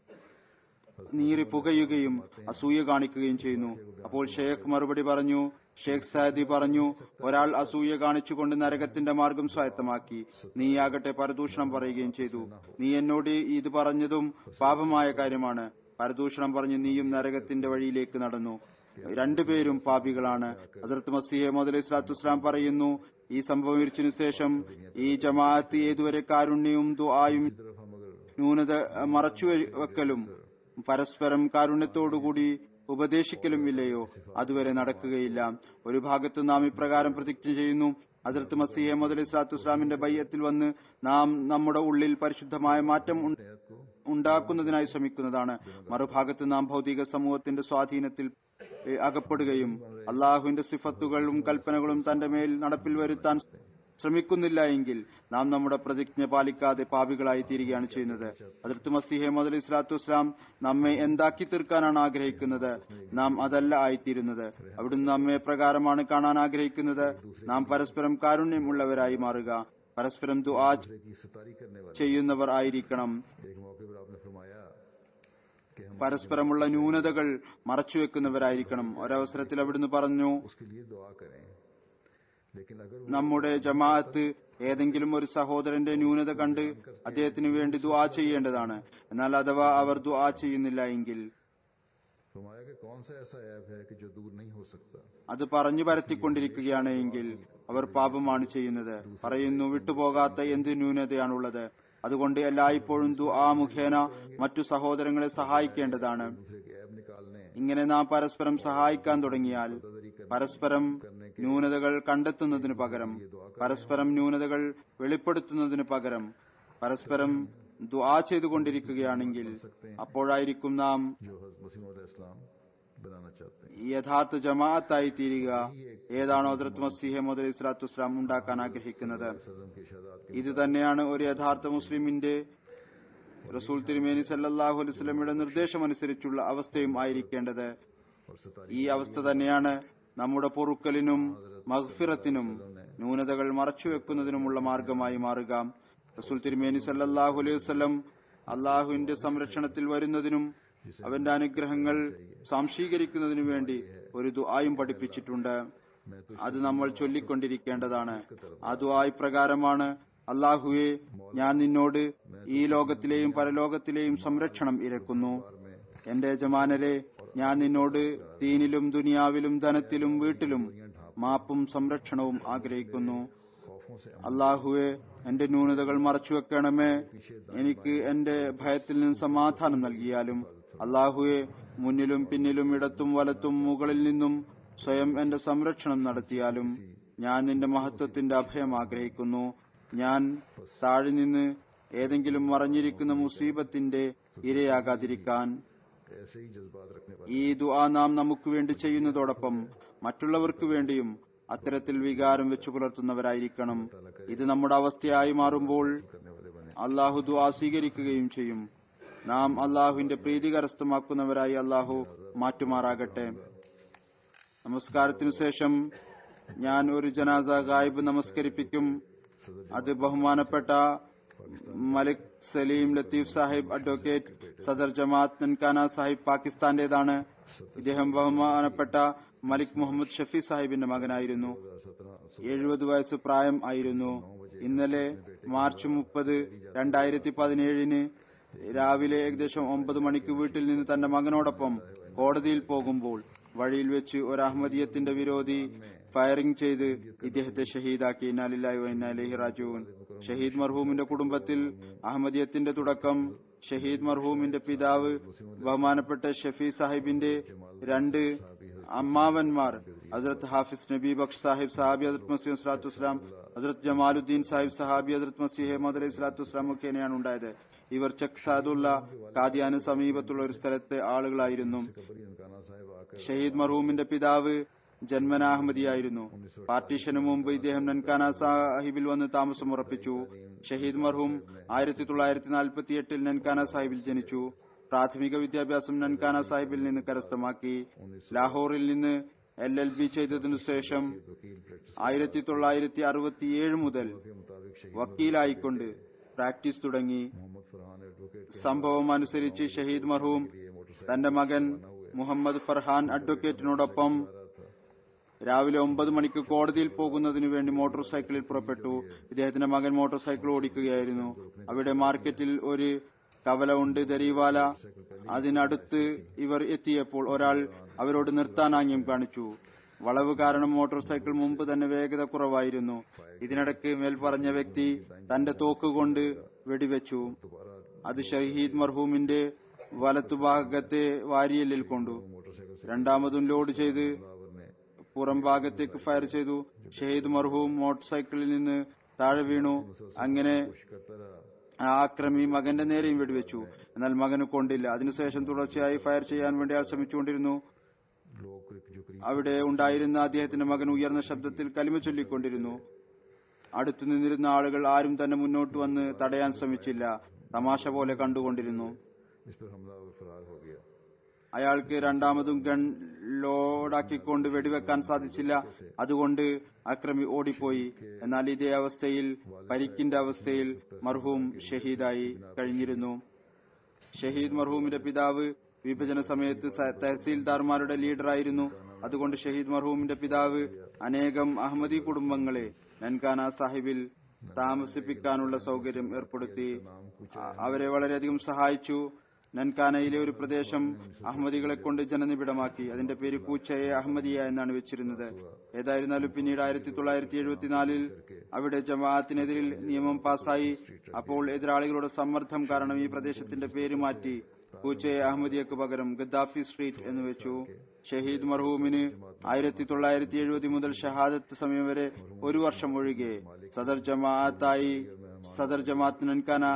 നീറി പുകയുകയും അസൂയ കാണിക്കുകയും ചെയ്യുന്നു അപ്പോൾ ഷേഖ് മറുപടി പറഞ്ഞു ഷേഖ് സാദി പറഞ്ഞു ഒരാൾ അസൂയ കാണിച്ചുകൊണ്ട് നരകത്തിന്റെ മാർഗം സ്വായത്തമാക്കി നീയാകട്ടെ പരദൂഷണം പറയുകയും ചെയ്തു നീ എന്നോട് ഇത് പറഞ്ഞതും പാപമായ കാര്യമാണ് പരദൂഷണം പറഞ്ഞ് നീയും നരകത്തിന്റെ വഴിയിലേക്ക് നടന്നു രണ്ടുപേരും പാപികളാണ് അതിർത്ത് മസീഹ് മുതലി സ്വലാത്തു വസ്സലാം പറയുന്നു ഈ സംഭവം വിരിച്ചതിനു ശേഷം ഈ ജമാഅത്ത് ഏതുവരെ കാരുണ്യവും ദുആയും तरफ हम अगर ന്യൂനത മറച്ചു വെക്കലും പരസ്പരം കാരുണ്യത്തോടുകൂടി ഉപദേശിക്കലും ഇല്ലയോ അതുവരെ നടക്കുകയില്ല ഒരു ഭാഗത്ത് നാം ഇപ്രകാരം പ്രതിജ്ഞ ചെയ്യുന്നു അതിർത്ത് മസീഹ് മുതലി സ്വലാത്തു വസ്സലാമിന്റെ ബയ്യത്തിൽ വന്ന് നാം നമ്മുടെ ഉള്ളിൽ പരിശുദ്ധമായ മാറ്റം ഉണ്ട- आयत को ഉണ്ടാക്കുന്നതിനായി ശ്രമിക്കുന്നതാണ് മറുഭാഗത്ത് നാം ഭൗതിക സമൂഹത്തിന്റെ സ്വാധീനത്തിൽ ഏ, അകപ്പെടുകയും അള്ളാഹുവിന്റെ സിഫത്തുകളും കൽപ്പനകളും തന്റെ മേൽ നടപ്പിൽ വരുത്താൻ ശ്രമിക്കുന്നില്ല എങ്കിൽ നാം നമ്മുടെ പ്രതിജ്ഞ പാലിക്കാതെ പാപികളായി തീരുകയാണ് ചെയ്യുന്നത് അതിർത്ത് മസിഹെ മുതൽ ഇസ്ലാത്തു വസ്ലാം നമ്മെ എന്താക്കി തീർക്കാനാണ് ആഗ്രഹിക്കുന്നത് നാം അതല്ല ആയിത്തീരുന്നത് അവിടുന്ന് നമ്മെ പ്രകാരമാണ് കാണാൻ ആഗ്രഹിക്കുന്നത് നാം പരസ്പരം കാരുണ്യമുള്ളവരായി മാറുക പരസ്പരം ദുആ दूसरे की सतारी करने वाले ചെയ്യുന്നവർ ആയിരിക്കണം एक मौके पर आपने फरमाया कि हम പരസ്പരമുള്ള ന്യൂനതകൾ മറച്ചുവെക്കുന്നവരായിരിക്കണം ഒരവസരത്തിൽ അവിടുന്ന് പറഞ്ഞു उसके लिए दुआ करें लेकिन अगर वो നമ്മുടെ ജമാഅത്ത് ഏതെങ്കിലും ഒരു സഹോദരന്റെ ന്യൂനത കണ്ട് അദ്ദേഹത്തിന് വേണ്ടി ദുആ ചെയ്യേണ്ടതാണ് എന്നാൽ അഥവാ അവർ ദുആ ചെയ്യുന്നില്ല എങ്കിൽ फरमाया कि कौन सा ऐसा ऐप है कि जो दूर नहीं हो सकता അത് പറഞ്ഞു പരത്തിക്കൊണ്ടിരിക്കുകയാണ് എങ്കിൽ അവർ പാപമാണ് ചെയ്യുന്നത് പറയുന്നു വിട്ടുപോകാത്ത എന്ത് ന്യൂനതയാണുള്ളത് അതുകൊണ്ട് എല്ലായ്പ്പോഴും ദുആ മുഖേന മറ്റു സഹോദരങ്ങളെ സഹായിക്കേണ്ടതാണ് दूसरे के ऐप निकालने ഇങ്ങനെ നാം പരസ്പരം സഹായിക്കാൻ തുടങ്ങിയാൽ പരസ്പരം ന്യൂനതകൾ കണ്ടെത്തുന്നതിനു പകരം പരസ്പരം ന്യൂനതകൾ വെളിപ്പെടുത്തുന്നതിന് പകരം പരസ്പരം ദുആ ചെയ്തുകൊണ്ടിരിക്കുകയാണെങ്കിൽ അപ്പോഴായിരിക്കും നാം जो हजरत मसीह इस्लाम बनाना चाहते हैं യഥാർത്ഥ ജമാഅത്തായി തീരുക ഏതാണോ ഹസ്രത്ത് മസീഹെ മുതൽ ഇസ്ലാത്തു വസ്ലാം ഉണ്ടാക്കാൻ ആഗ്രഹിക്കുന്നത് सदम के शहादात के ഇത് തന്നെയാണ് ഒരു യഥാർത്ഥ മുസ്ലിമിന്റെ റസൂൽ തിരുമേനി സല്ലല്ലാഹു അലൈഹി വസല്ലമയുടെ നിർദ്ദേശമനുസരിച്ചുള്ള അവസ്ഥയും ആയിരിക്കേണ്ടത് और सतारी ഈ അവസ്ഥ തന്നെയാണ് നമ്മുടെ പൊറുക്കലിനും മഗ്ഫിറത്തിനും ന്യൂനതകൾ മറച്ചുവെക്കുന്നതിനുമുള്ള മാർഗമായി മാറുക റസൂൽ തിരുമേനി സല്ലല്ലാഹു അലൈഹി വസല്ലം അള്ളാഹുവിന്റെ സംരക്ഷണത്തിൽ വരുന്നതിനും അവന്റെ അനുഗ്രഹങ്ങൾ സാംശീകരിക്കുന്നതിനു വേണ്ടി ഒരു ദുആയും പഠിപ്പിച്ചിട്ടുണ്ട് मैं तो അത് നമ്മൾ ചൊല്ലിക്കൊണ്ടിരിക്കേണ്ടതാണ് ആ ദുആ പ്രകാരമാണ് അള്ളാഹുവെ ഞാൻ നിന്നോട് ഈ ലോകത്തിലെയും പരലോകത്തിലെയും സംരക്ഷണം ഇരക്കുന്നു എന്റെ യജമാനരെ ഞാൻ നിന്നോട് ദീനിലും ദുനിയാവിലും ധനത്തിലും വീട്ടിലും മാപ്പും സംരക്ഷണവും ആഗ്രഹിക്കുന്നു खौफों से അള്ളാഹുവെ എന്റെ ന്യൂനതകൾ മറച്ചുവെക്കണമേ എനിക്ക് എന്റെ ഭയത്തിൽ നിന്ന് സമാധാനം നൽകിയാലും അള്ളാഹുവെ മുന്നിലും പിന്നിലും ഇടത്തും വലത്തും മുകളിൽ നിന്നും സ്വയം എന്റെ സംരക്ഷണം നടത്തിയാലും ഞാൻ നിന്റെ മഹത്വത്തിന്റെ അഭയം ആഗ്രഹിക്കുന്നു ഞാൻ താഴെ നിന്ന് ഏതെങ്കിലും മറഞ്ഞിരിക്കുന്ന മുസീബത്തിന്റെ ഇരയാകാതിരിക്കാൻ ऐसे ही जज्बात रखने वाले ഈ ദുആ നാം നമുക്ക് വേണ്ടി ചെയ്യുന്നതോടൊപ്പം മറ്റുള്ളവർക്ക് വേണ്ടിയും അത്തരത്തിൽ വികാരം വെച്ചു പുലർത്തുന്നവരായിരിക്കണം ഇത് നമ്മുടെ അവസ്ഥയായി മാറുമ്പോൾ करने वाले बने അള്ളാഹു ദുആ സ്വീകരിക്കുകയും ചെയ്യും നാം അള്ളാഹുവിന്റെ പ്രീതി കരസ്ഥമാക്കുന്നവരായി അള്ളാഹു മാറ്റുമാറാകട്ടെ നമസ്കാരത്തിനു ശേഷം ഞാൻ ഒരു ജനാസ ഗായിബ് നമസ്കരിപ്പിക്കും അത് ബഹുമാനപ്പെട്ട മലിക് സലീം ലത്തീഫ് സാഹിബ് അഡ്വക്കേറ്റ് സദർ ജമാഅത്ത് നൻകാന സാഹിബ് പാകിസ്ഥാന്റേതാണ് ഇദ്ദേഹം ബഹുമാനപ്പെട്ട മലിക് മുഹമ്മദ് ഷഫി സാഹിബിന്റെ മകനായിരുന്നു सत्रह എഴുപത് വയസ്സ് പ്രായം ആയിരുന്നു ഇന്നലെ മാർച്ച് മുപ്പത് രണ്ടായിരത്തി പതിനേഴിന് രാവിലെ ഏകദേശം ഒമ്പത് മണിക്ക് വീട്ടിൽ നിന്ന് തന്റെ മകനോടൊപ്പം കോടതിയിൽ പോകുമ്പോൾ വഴിയിൽ വെച്ച് ഒരു അഹമ്മദീയത്തിന്റെ വിരോധി ഫയറിംഗ് ചെയ്ത് ഇദ്ദേഹത്തെ ഷഹീദാക്കി ഇന്നാലില്ലാഹി വ ഇന്നാ ഇലൈഹി റാജിഊൻ ഷഹീദ് മർഹൂമിന്റെ കുടുംബത്തിൽ അഹമ്മദിയത്തിന്റെ തുടക്കം ഷഹീദ് മർഹൂമിന്റെ പിതാവ് ബഹുമാനപ്പെട്ട ഷഫി സാഹിബിന്റെ രണ്ട് അമ്മാവന്മാർ ഹസ്രത്ത് ഹാഫിസ് നബി ബക്ഷ് സാഹിബ് സഹാബി ഹസ്രത്ത് മസീഹ് സ്വലാത്തു വസ്സലാം ഹസ്രത്ത് ജമാലുദ്ദീൻ സാഹിബ് സഹാബി ഹസ്രത്ത് മസീഹ് മദ് അലൈഹി സ്വലാത്തു വസ്സലാം ഒക്കെയാണ് ഉണ്ടായത് ഇവർ ചക് സാദുള്ള കാദിയാന് സമീപത്തുള്ള ഒരു സ്ഥലത്തെ ആളുകളായിരുന്നു कबरी ननकाना साहिब आकर ഷഹീദ് മർഹൂമിന്റെ പിതാവ് ജന്മന അഹമ്മദിയായിരുന്നു പാർട്ടീഷന് മുമ്പ് ഇദ്ദേഹം നൻകാന സാഹിബിൽ വന്ന് താമസം ഉറപ്പിച്ചു ഷഹീദ് മർഹൂം ആയിരത്തി തൊള്ളായിരത്തി നാൽപ്പത്തി എട്ടിൽ നൻകാന സാഹിബിൽ ജനിച്ചു പ്രാഥമിക വിദ്യാഭ്യാസം നൻകാന സാഹിബിൽ നിന്ന് കരസ്ഥമാക്കി ലാഹോറിൽ നിന്ന് എൽ എൽ ബി ചെയ്തതിനു ശേഷം वकील प्रैक्टिस ആയിരത്തി തൊള്ളായിരത്തി അറുപത്തിയേഴ് മുതൽ के मुताबिक शहीद വക്കീലായിക്കൊണ്ട് പ്രാക്ടീസ് തുടങ്ങി मोहम्मद फरहान एडवोकेट के സംഭവം അനുസരിച്ച് ഷഹീദ് മർഹൂം लिए मोटरसाइकिल തന്റെ മകൻ മുഹമ്മദ് ഫർഹാൻ അഡ്വക്കേറ്റിനോടൊപ്പം രാവിലെ ഒമ്പത് മണിക്ക് കോടതിയിൽ പോകുന്നതിനു വേണ്ടി മോട്ടോർ സൈക്കിളിൽ പുറപ്പെട്ടു ഇദ്ദേഹത്തിന്റെ മകൻ മോട്ടോർ സൈക്കിൾ ഓടിക്കുകയായിരുന്നു അവിടെ മാർക്കറ്റിൽ ഒരു കവല ഉണ്ട് ദരീവാല അതിനടുത്ത് ഇവർ എത്തിയപ്പോൾ ഒരാൾ അവരോട് നിർത്താനാങ്യം കാണിച്ചു വളവ് കാരണം മോട്ടോർ സൈക്കിൾ മുമ്പ് തന്നെ വേഗത കുറവായിരുന്നു ഇതിനിടയ്ക്ക് മേൽ പറഞ്ഞ വ്യക്തി തന്റെ തോക്ക് കൊണ്ട് വെടിവെച്ചു അത് ഷഹീദ് മർഹൂമിന്റെ വലത്തുഭാഗത്തെ വാരിയലിൽ കൊണ്ടു मोटरसाइकिल से രണ്ടാമതും ലോഡ് ചെയ്ത് बाबर ने പുറം ഭാഗത്തേക്ക് ഫയർ ചെയ്തു ഷഹീദ് മർഹൂം മോട്ടോർ സൈക്കിളിൽ നിന്ന് താഴെ വീണു അങ്ങനെ कोशिश करता रहा ആ ആക്രമി മകന്റെ നേരെയും വെടിവെച്ചു എന്നാൽ മകന് കൊണ്ടില്ല അതിനുശേഷം തുടർച്ചയായി ഫയർ ചെയ്യാൻ വേണ്ടി അയാൾ ശ്രമിച്ചുകൊണ്ടിരുന്നു लोग जो करीब അവിടെ ഉണ്ടായിരുന്ന അദ്ദേഹത്തിന്റെ മകൻ ഉയർന്ന ശബ്ദത്തിൽ കലിമ ചൊല്ലിക്കൊണ്ടിരുന്നു അടുത്തു നിന്നിരുന്ന ആളുകൾ ആരും തന്നെ മുന്നോട്ട് വന്ന് തടയാൻ ശ്രമിച്ചില്ല തമാശ പോലെ കണ്ടുകൊണ്ടിരുന്നു इस पर हमला और फरार हो गया അയാൾക്ക് രണ്ടാമതും ഗൺ ലോഡാക്കിക്കൊണ്ട് വെടിവെക്കാൻ സാധിച്ചില്ല അതുകൊണ്ട് അക്രമി ഓടിപ്പോയി എന്നാൽ ഇതേ അവസ്ഥയിൽ പരിക്കിന്റെ അവസ്ഥയിൽ മർഹൂം ഷഹീദായി കഴിഞ്ഞിരുന്നു ഷഹീദ് മർഹൂമിന്റെ പിതാവ് വിഭജന സമയത്ത് സ- തഹസീൽദാർമാരുടെ ലീഡറായിരുന്നു അതുകൊണ്ട് ഷഹീദ് മർഹൂമിന്റെ പിതാവ് അനേകം അഹമ്മദി കുടുംബങ്ങളെ നൻകാന സാഹിബിൽ താമസിപ്പിക്കാനുള്ള സൗകര്യം ഏർപ്പെടുത്തി അ- അവരെ വളരെയധികം സഹായിച്ചു നൻകാനയിലെ ഒരു പ്രദേശം അഹമ്മദികളെ കൊണ്ട് ജനനിബിഡമാക്കി അതിന്റെ പേര് കൂച്ചയെ അഹമ്മദിയ എന്നാണ് വെച്ചിരുന്നത് ഏതായിരുന്നാലും പിന്നീട് ആയിരത്തി തൊള്ളായിരത്തി എഴുപത്തിനാലിൽ അവിടെ ജമാഅത്തിനെതിരിൽ നിയമം പാസായി അപ്പോൾ എതിരാളികളുടെ സമ്മർദ്ദം കാരണം ഈ പ്രദേശത്തിന്റെ പേര് മാറ്റി കൂച്ചയെ അഹമ്മദിയക്ക് പകരം ഗദ്ദാഫി സ്ട്രീറ്റ് എന്ന് വെച്ചു ഷഹീദ് മർഹൂമിന് ആയിരത്തി തൊള്ളായിരത്തി എഴുപത് മുതൽ ഷഹാദത്ത് സമയം വരെ ഒരു വർഷം ഒഴികെ സദർ ജമാഅത്തായി സദർ ജമാഅത്ത് നൻകാന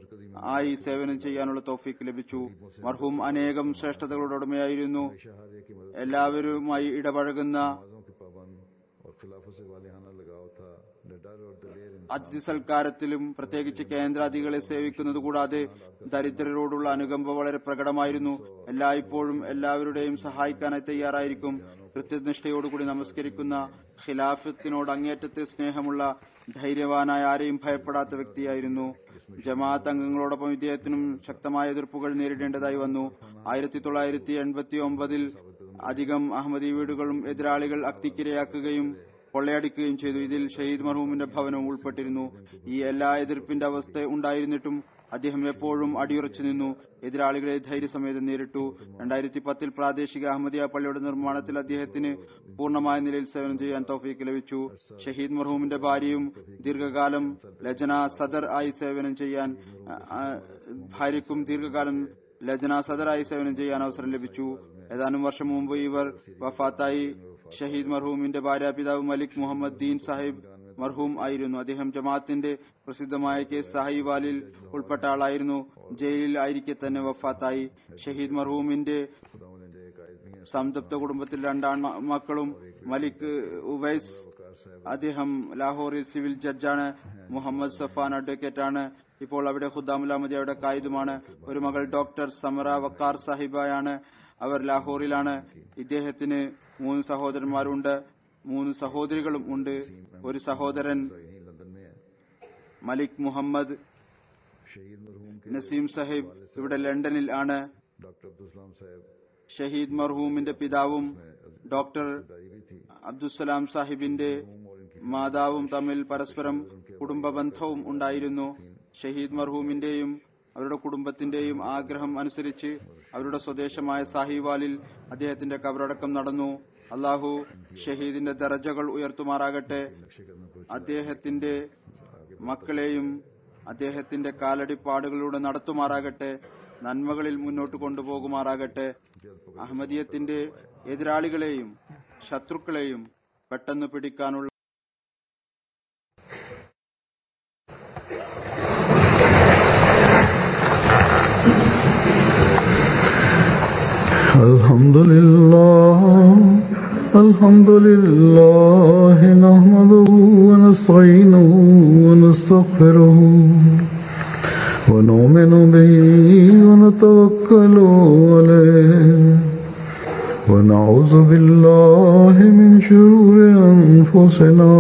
ആയി സേവനം ചെയ്യാനുള്ള തോഫീക്ക് ലഭിച്ചു മർഹൂം അനേകം ശ്രേഷ്ഠതകളുടെ ഉടമയായിരുന്നു शहारे की मदद എല്ലാവരുമായി ഇടപഴകുന്ന नमाजों के पाबंद और खिलाफत से वालिहाना लगाव था निडर और दलेर इंसान അതിഥി സൽക്കാരത്തിലും പ്രത്യേകിച്ച് കേന്ദ്രാധികളെ സേവിക്കുന്നത് കൂടാതെ ദരിദ്രരോടുള്ള അനുകമ്പ വളരെ പ്രകടമായിരുന്നു എല്ലായ്പ്പോഴും എല്ലാവരുടെയും സഹായിക്കാനായി തയ്യാറായിരിക്കും കൃത്യനിഷ്ഠയോടുകൂടി നമസ്കരിക്കുന്ന ഖിലാഫത്തിനോട് അങ്ങേറ്റത്തെ സ്നേഹമുള്ള ധൈര്യവാനായ ആരെയും ഭയപ്പെടാത്ത വ്യക്തിയായിരുന്നു ജമാഅത്ത് അംഗങ്ങളോടൊപ്പം ഇദ്ദേഹത്തിനും ശക്തമായ എതിർപ്പുകൾ നേരിടേണ്ടതായി വന്നു ആയിരത്തി തൊള്ളായിരത്തി എൺപത്തി ഒമ്പതിൽ അധികം അഹമ്മദി വീടുകളും എതിരാളികൾ അഗ്നിക്കിരയാക്കുകയും കൊള്ളയടിക്കുകയും ചെയ്തു ഇതിൽ ഷഹീദ് മർഹൂമിന്റെ ഭവനവും ഉൾപ്പെട്ടിരുന്നു ഈ എല്ലാ എതിർപ്പിന്റെ അവസ്ഥ ഉണ്ടായിരുന്നിട്ടും അദ്ദേഹം എപ്പോഴും അടിയുറച്ചു നിന്നു എതിരാളികളെ ധൈര്യസമേതം നേരിട്ടു രണ്ടായിരത്തി പത്തിൽ പ്രാദേശിക അഹമ്മദിയ പള്ളിയുടെ നിർമ്മാണത്തിൽ അദ്ദേഹത്തിന് പൂർണ്ണമായ നിലയിൽ സേവനം ചെയ്യാൻ തൗഫീക്ക് ലഭിച്ചു ഷഹീദ് മർഹൂമിന്റെ ഭാര്യയും ദീർഘകാലം ലജന സദർ ആയി സേവനം ചെയ്യാൻ ആ, ആ, ഭാര്യയ്ക്കും ദീർഘകാലം ലജന സദറായി സേവനം ചെയ്യാൻ അവസരം ലഭിച്ചു ഏതാനും വർഷം മുമ്പ് ഇവർ വഫാത്തായി ഷഹീദ് മർഹൂമിന്റെ ഭാര്യാപിതാവ് മലിക് മുഹമ്മദ് ദീൻ സാഹിബ് മർഹൂം ആയിരുന്നു അദ്ദേഹം ജമാഅത്തിന്റെ പ്രസിദ്ധമായ കേസ് സാഹിബാലിൽ ഉൾപ്പെട്ട ആളായിരുന്നു ജയിലിൽ ആയിരിക്കെ തന്നെ വഫാത്തായി ഷഹീദ് മർഹൂമിന്റെ खुदाओं ने दे कायद भी हैं സംതൃപ്ത കുടുംബത്തിൽ രണ്ടാൺ മ- മക്കളും മലിക് ഉവൈസ് वकार साहब അദ്ദേഹം ലാഹോറിൽ സിവിൽ ജഡ്ജാണ് മുഹമ്മദ് സഫാൻ അഡ്വക്കേറ്റ് ആണ് ഇപ്പോൾ അവിടെ ഖുദ്ദാമുലാമദിയുടെ കായിദുമാണ് ഒരു മകൾ ഡോക്ടർ സമറ വക്കാർ സാഹിബായാണ് അവർ ലാഹോറിലാണ് ഇദ്ദേഹത്തിന് മൂന്ന് സഹോദരന്മാരുണ്ട് മൂന്ന് സഹോദരികളും ഉണ്ട് ഒരു സഹോദരൻ यहीं लंदन में है മലിക് മുഹമ്മദ് शहीद मरहूम के നസീം സാഹിബ് ഇവിടെ ലണ്ടനിൽ ആണ് डॉक्टर अब्दुल सलाम साहब ഷഹീദ് മർഹൂമിന്റെ പിതാവും ഡോക്ടർ दाई भी थी അബ്ദുസലാം സാഹിബിന്റെ और इनकी മാതാവും തമ്മിൽ പരസ്പരം കുടുംബ ബന്ധവും ഉണ്ടായിരുന്നു ഷഹീദ് മർഹൂമിന്റെയും അവരുടെ കുടുംബത്തിന്റെയും ആഗ്രഹം അനുസരിച്ച് അവരുടെ സ്വദേശമായ സാഹിവാലിൽ അദ്ദേഹത്തിന്റെ കബറടക്കം നടന്നു അള്ളാഹു ഷഹീദിന്റെ ദറജകൾ ഉയർത്തുമാറാകട്ടെ नक्शे कदम पर അദ്ദേഹത്തിന്റെ മക്കളെയും അദ്ദേഹത്തിന്റെ കാലടിപ്പാടുകളിലൂടെ നടത്തുമാറാകട്ടെ നന്മകളിൽ മുന്നോട്ട് കൊണ്ടുപോകുമാറാകട്ടെ അഹമ്മദീയത്തിന്റെ എതിരാളികളെയും ശത്രുക്കളെയും പെട്ടെന്ന് പിടിക്കാനുള്ള الحمد لله الحمد لله نحمده ونستعينه ونستغفره ونؤمن به ونتوكل عليه ونعوذ بالله من شرور أنفسنا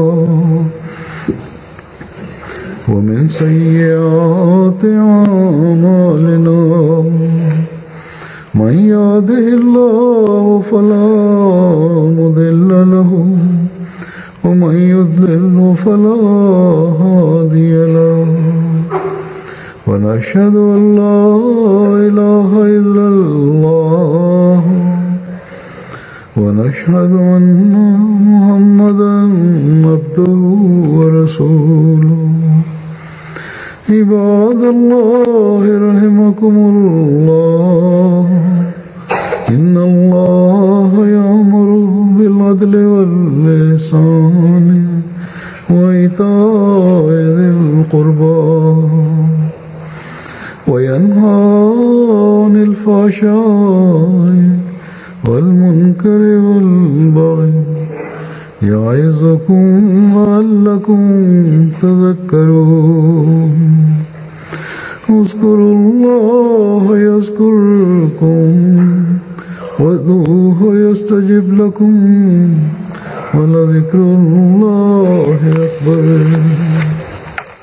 ومن سيئات أعمالنا من يهده الله فلا مضل له ومن يضلل فلا هادي له ونشهد أن لا إله إلا الله ونشهد أن محمدا عبده ورسوله عباد الله رحمكم الله إن الله يأمر بالعدل واللسان وإيتاء ذي القربى وينهى عن الفحشاء والمنكر والبغي يعظكم لعلكم تذكرون اذكروا الله يذكركم وادعوه يستجب لكم ولذكر الله أكبر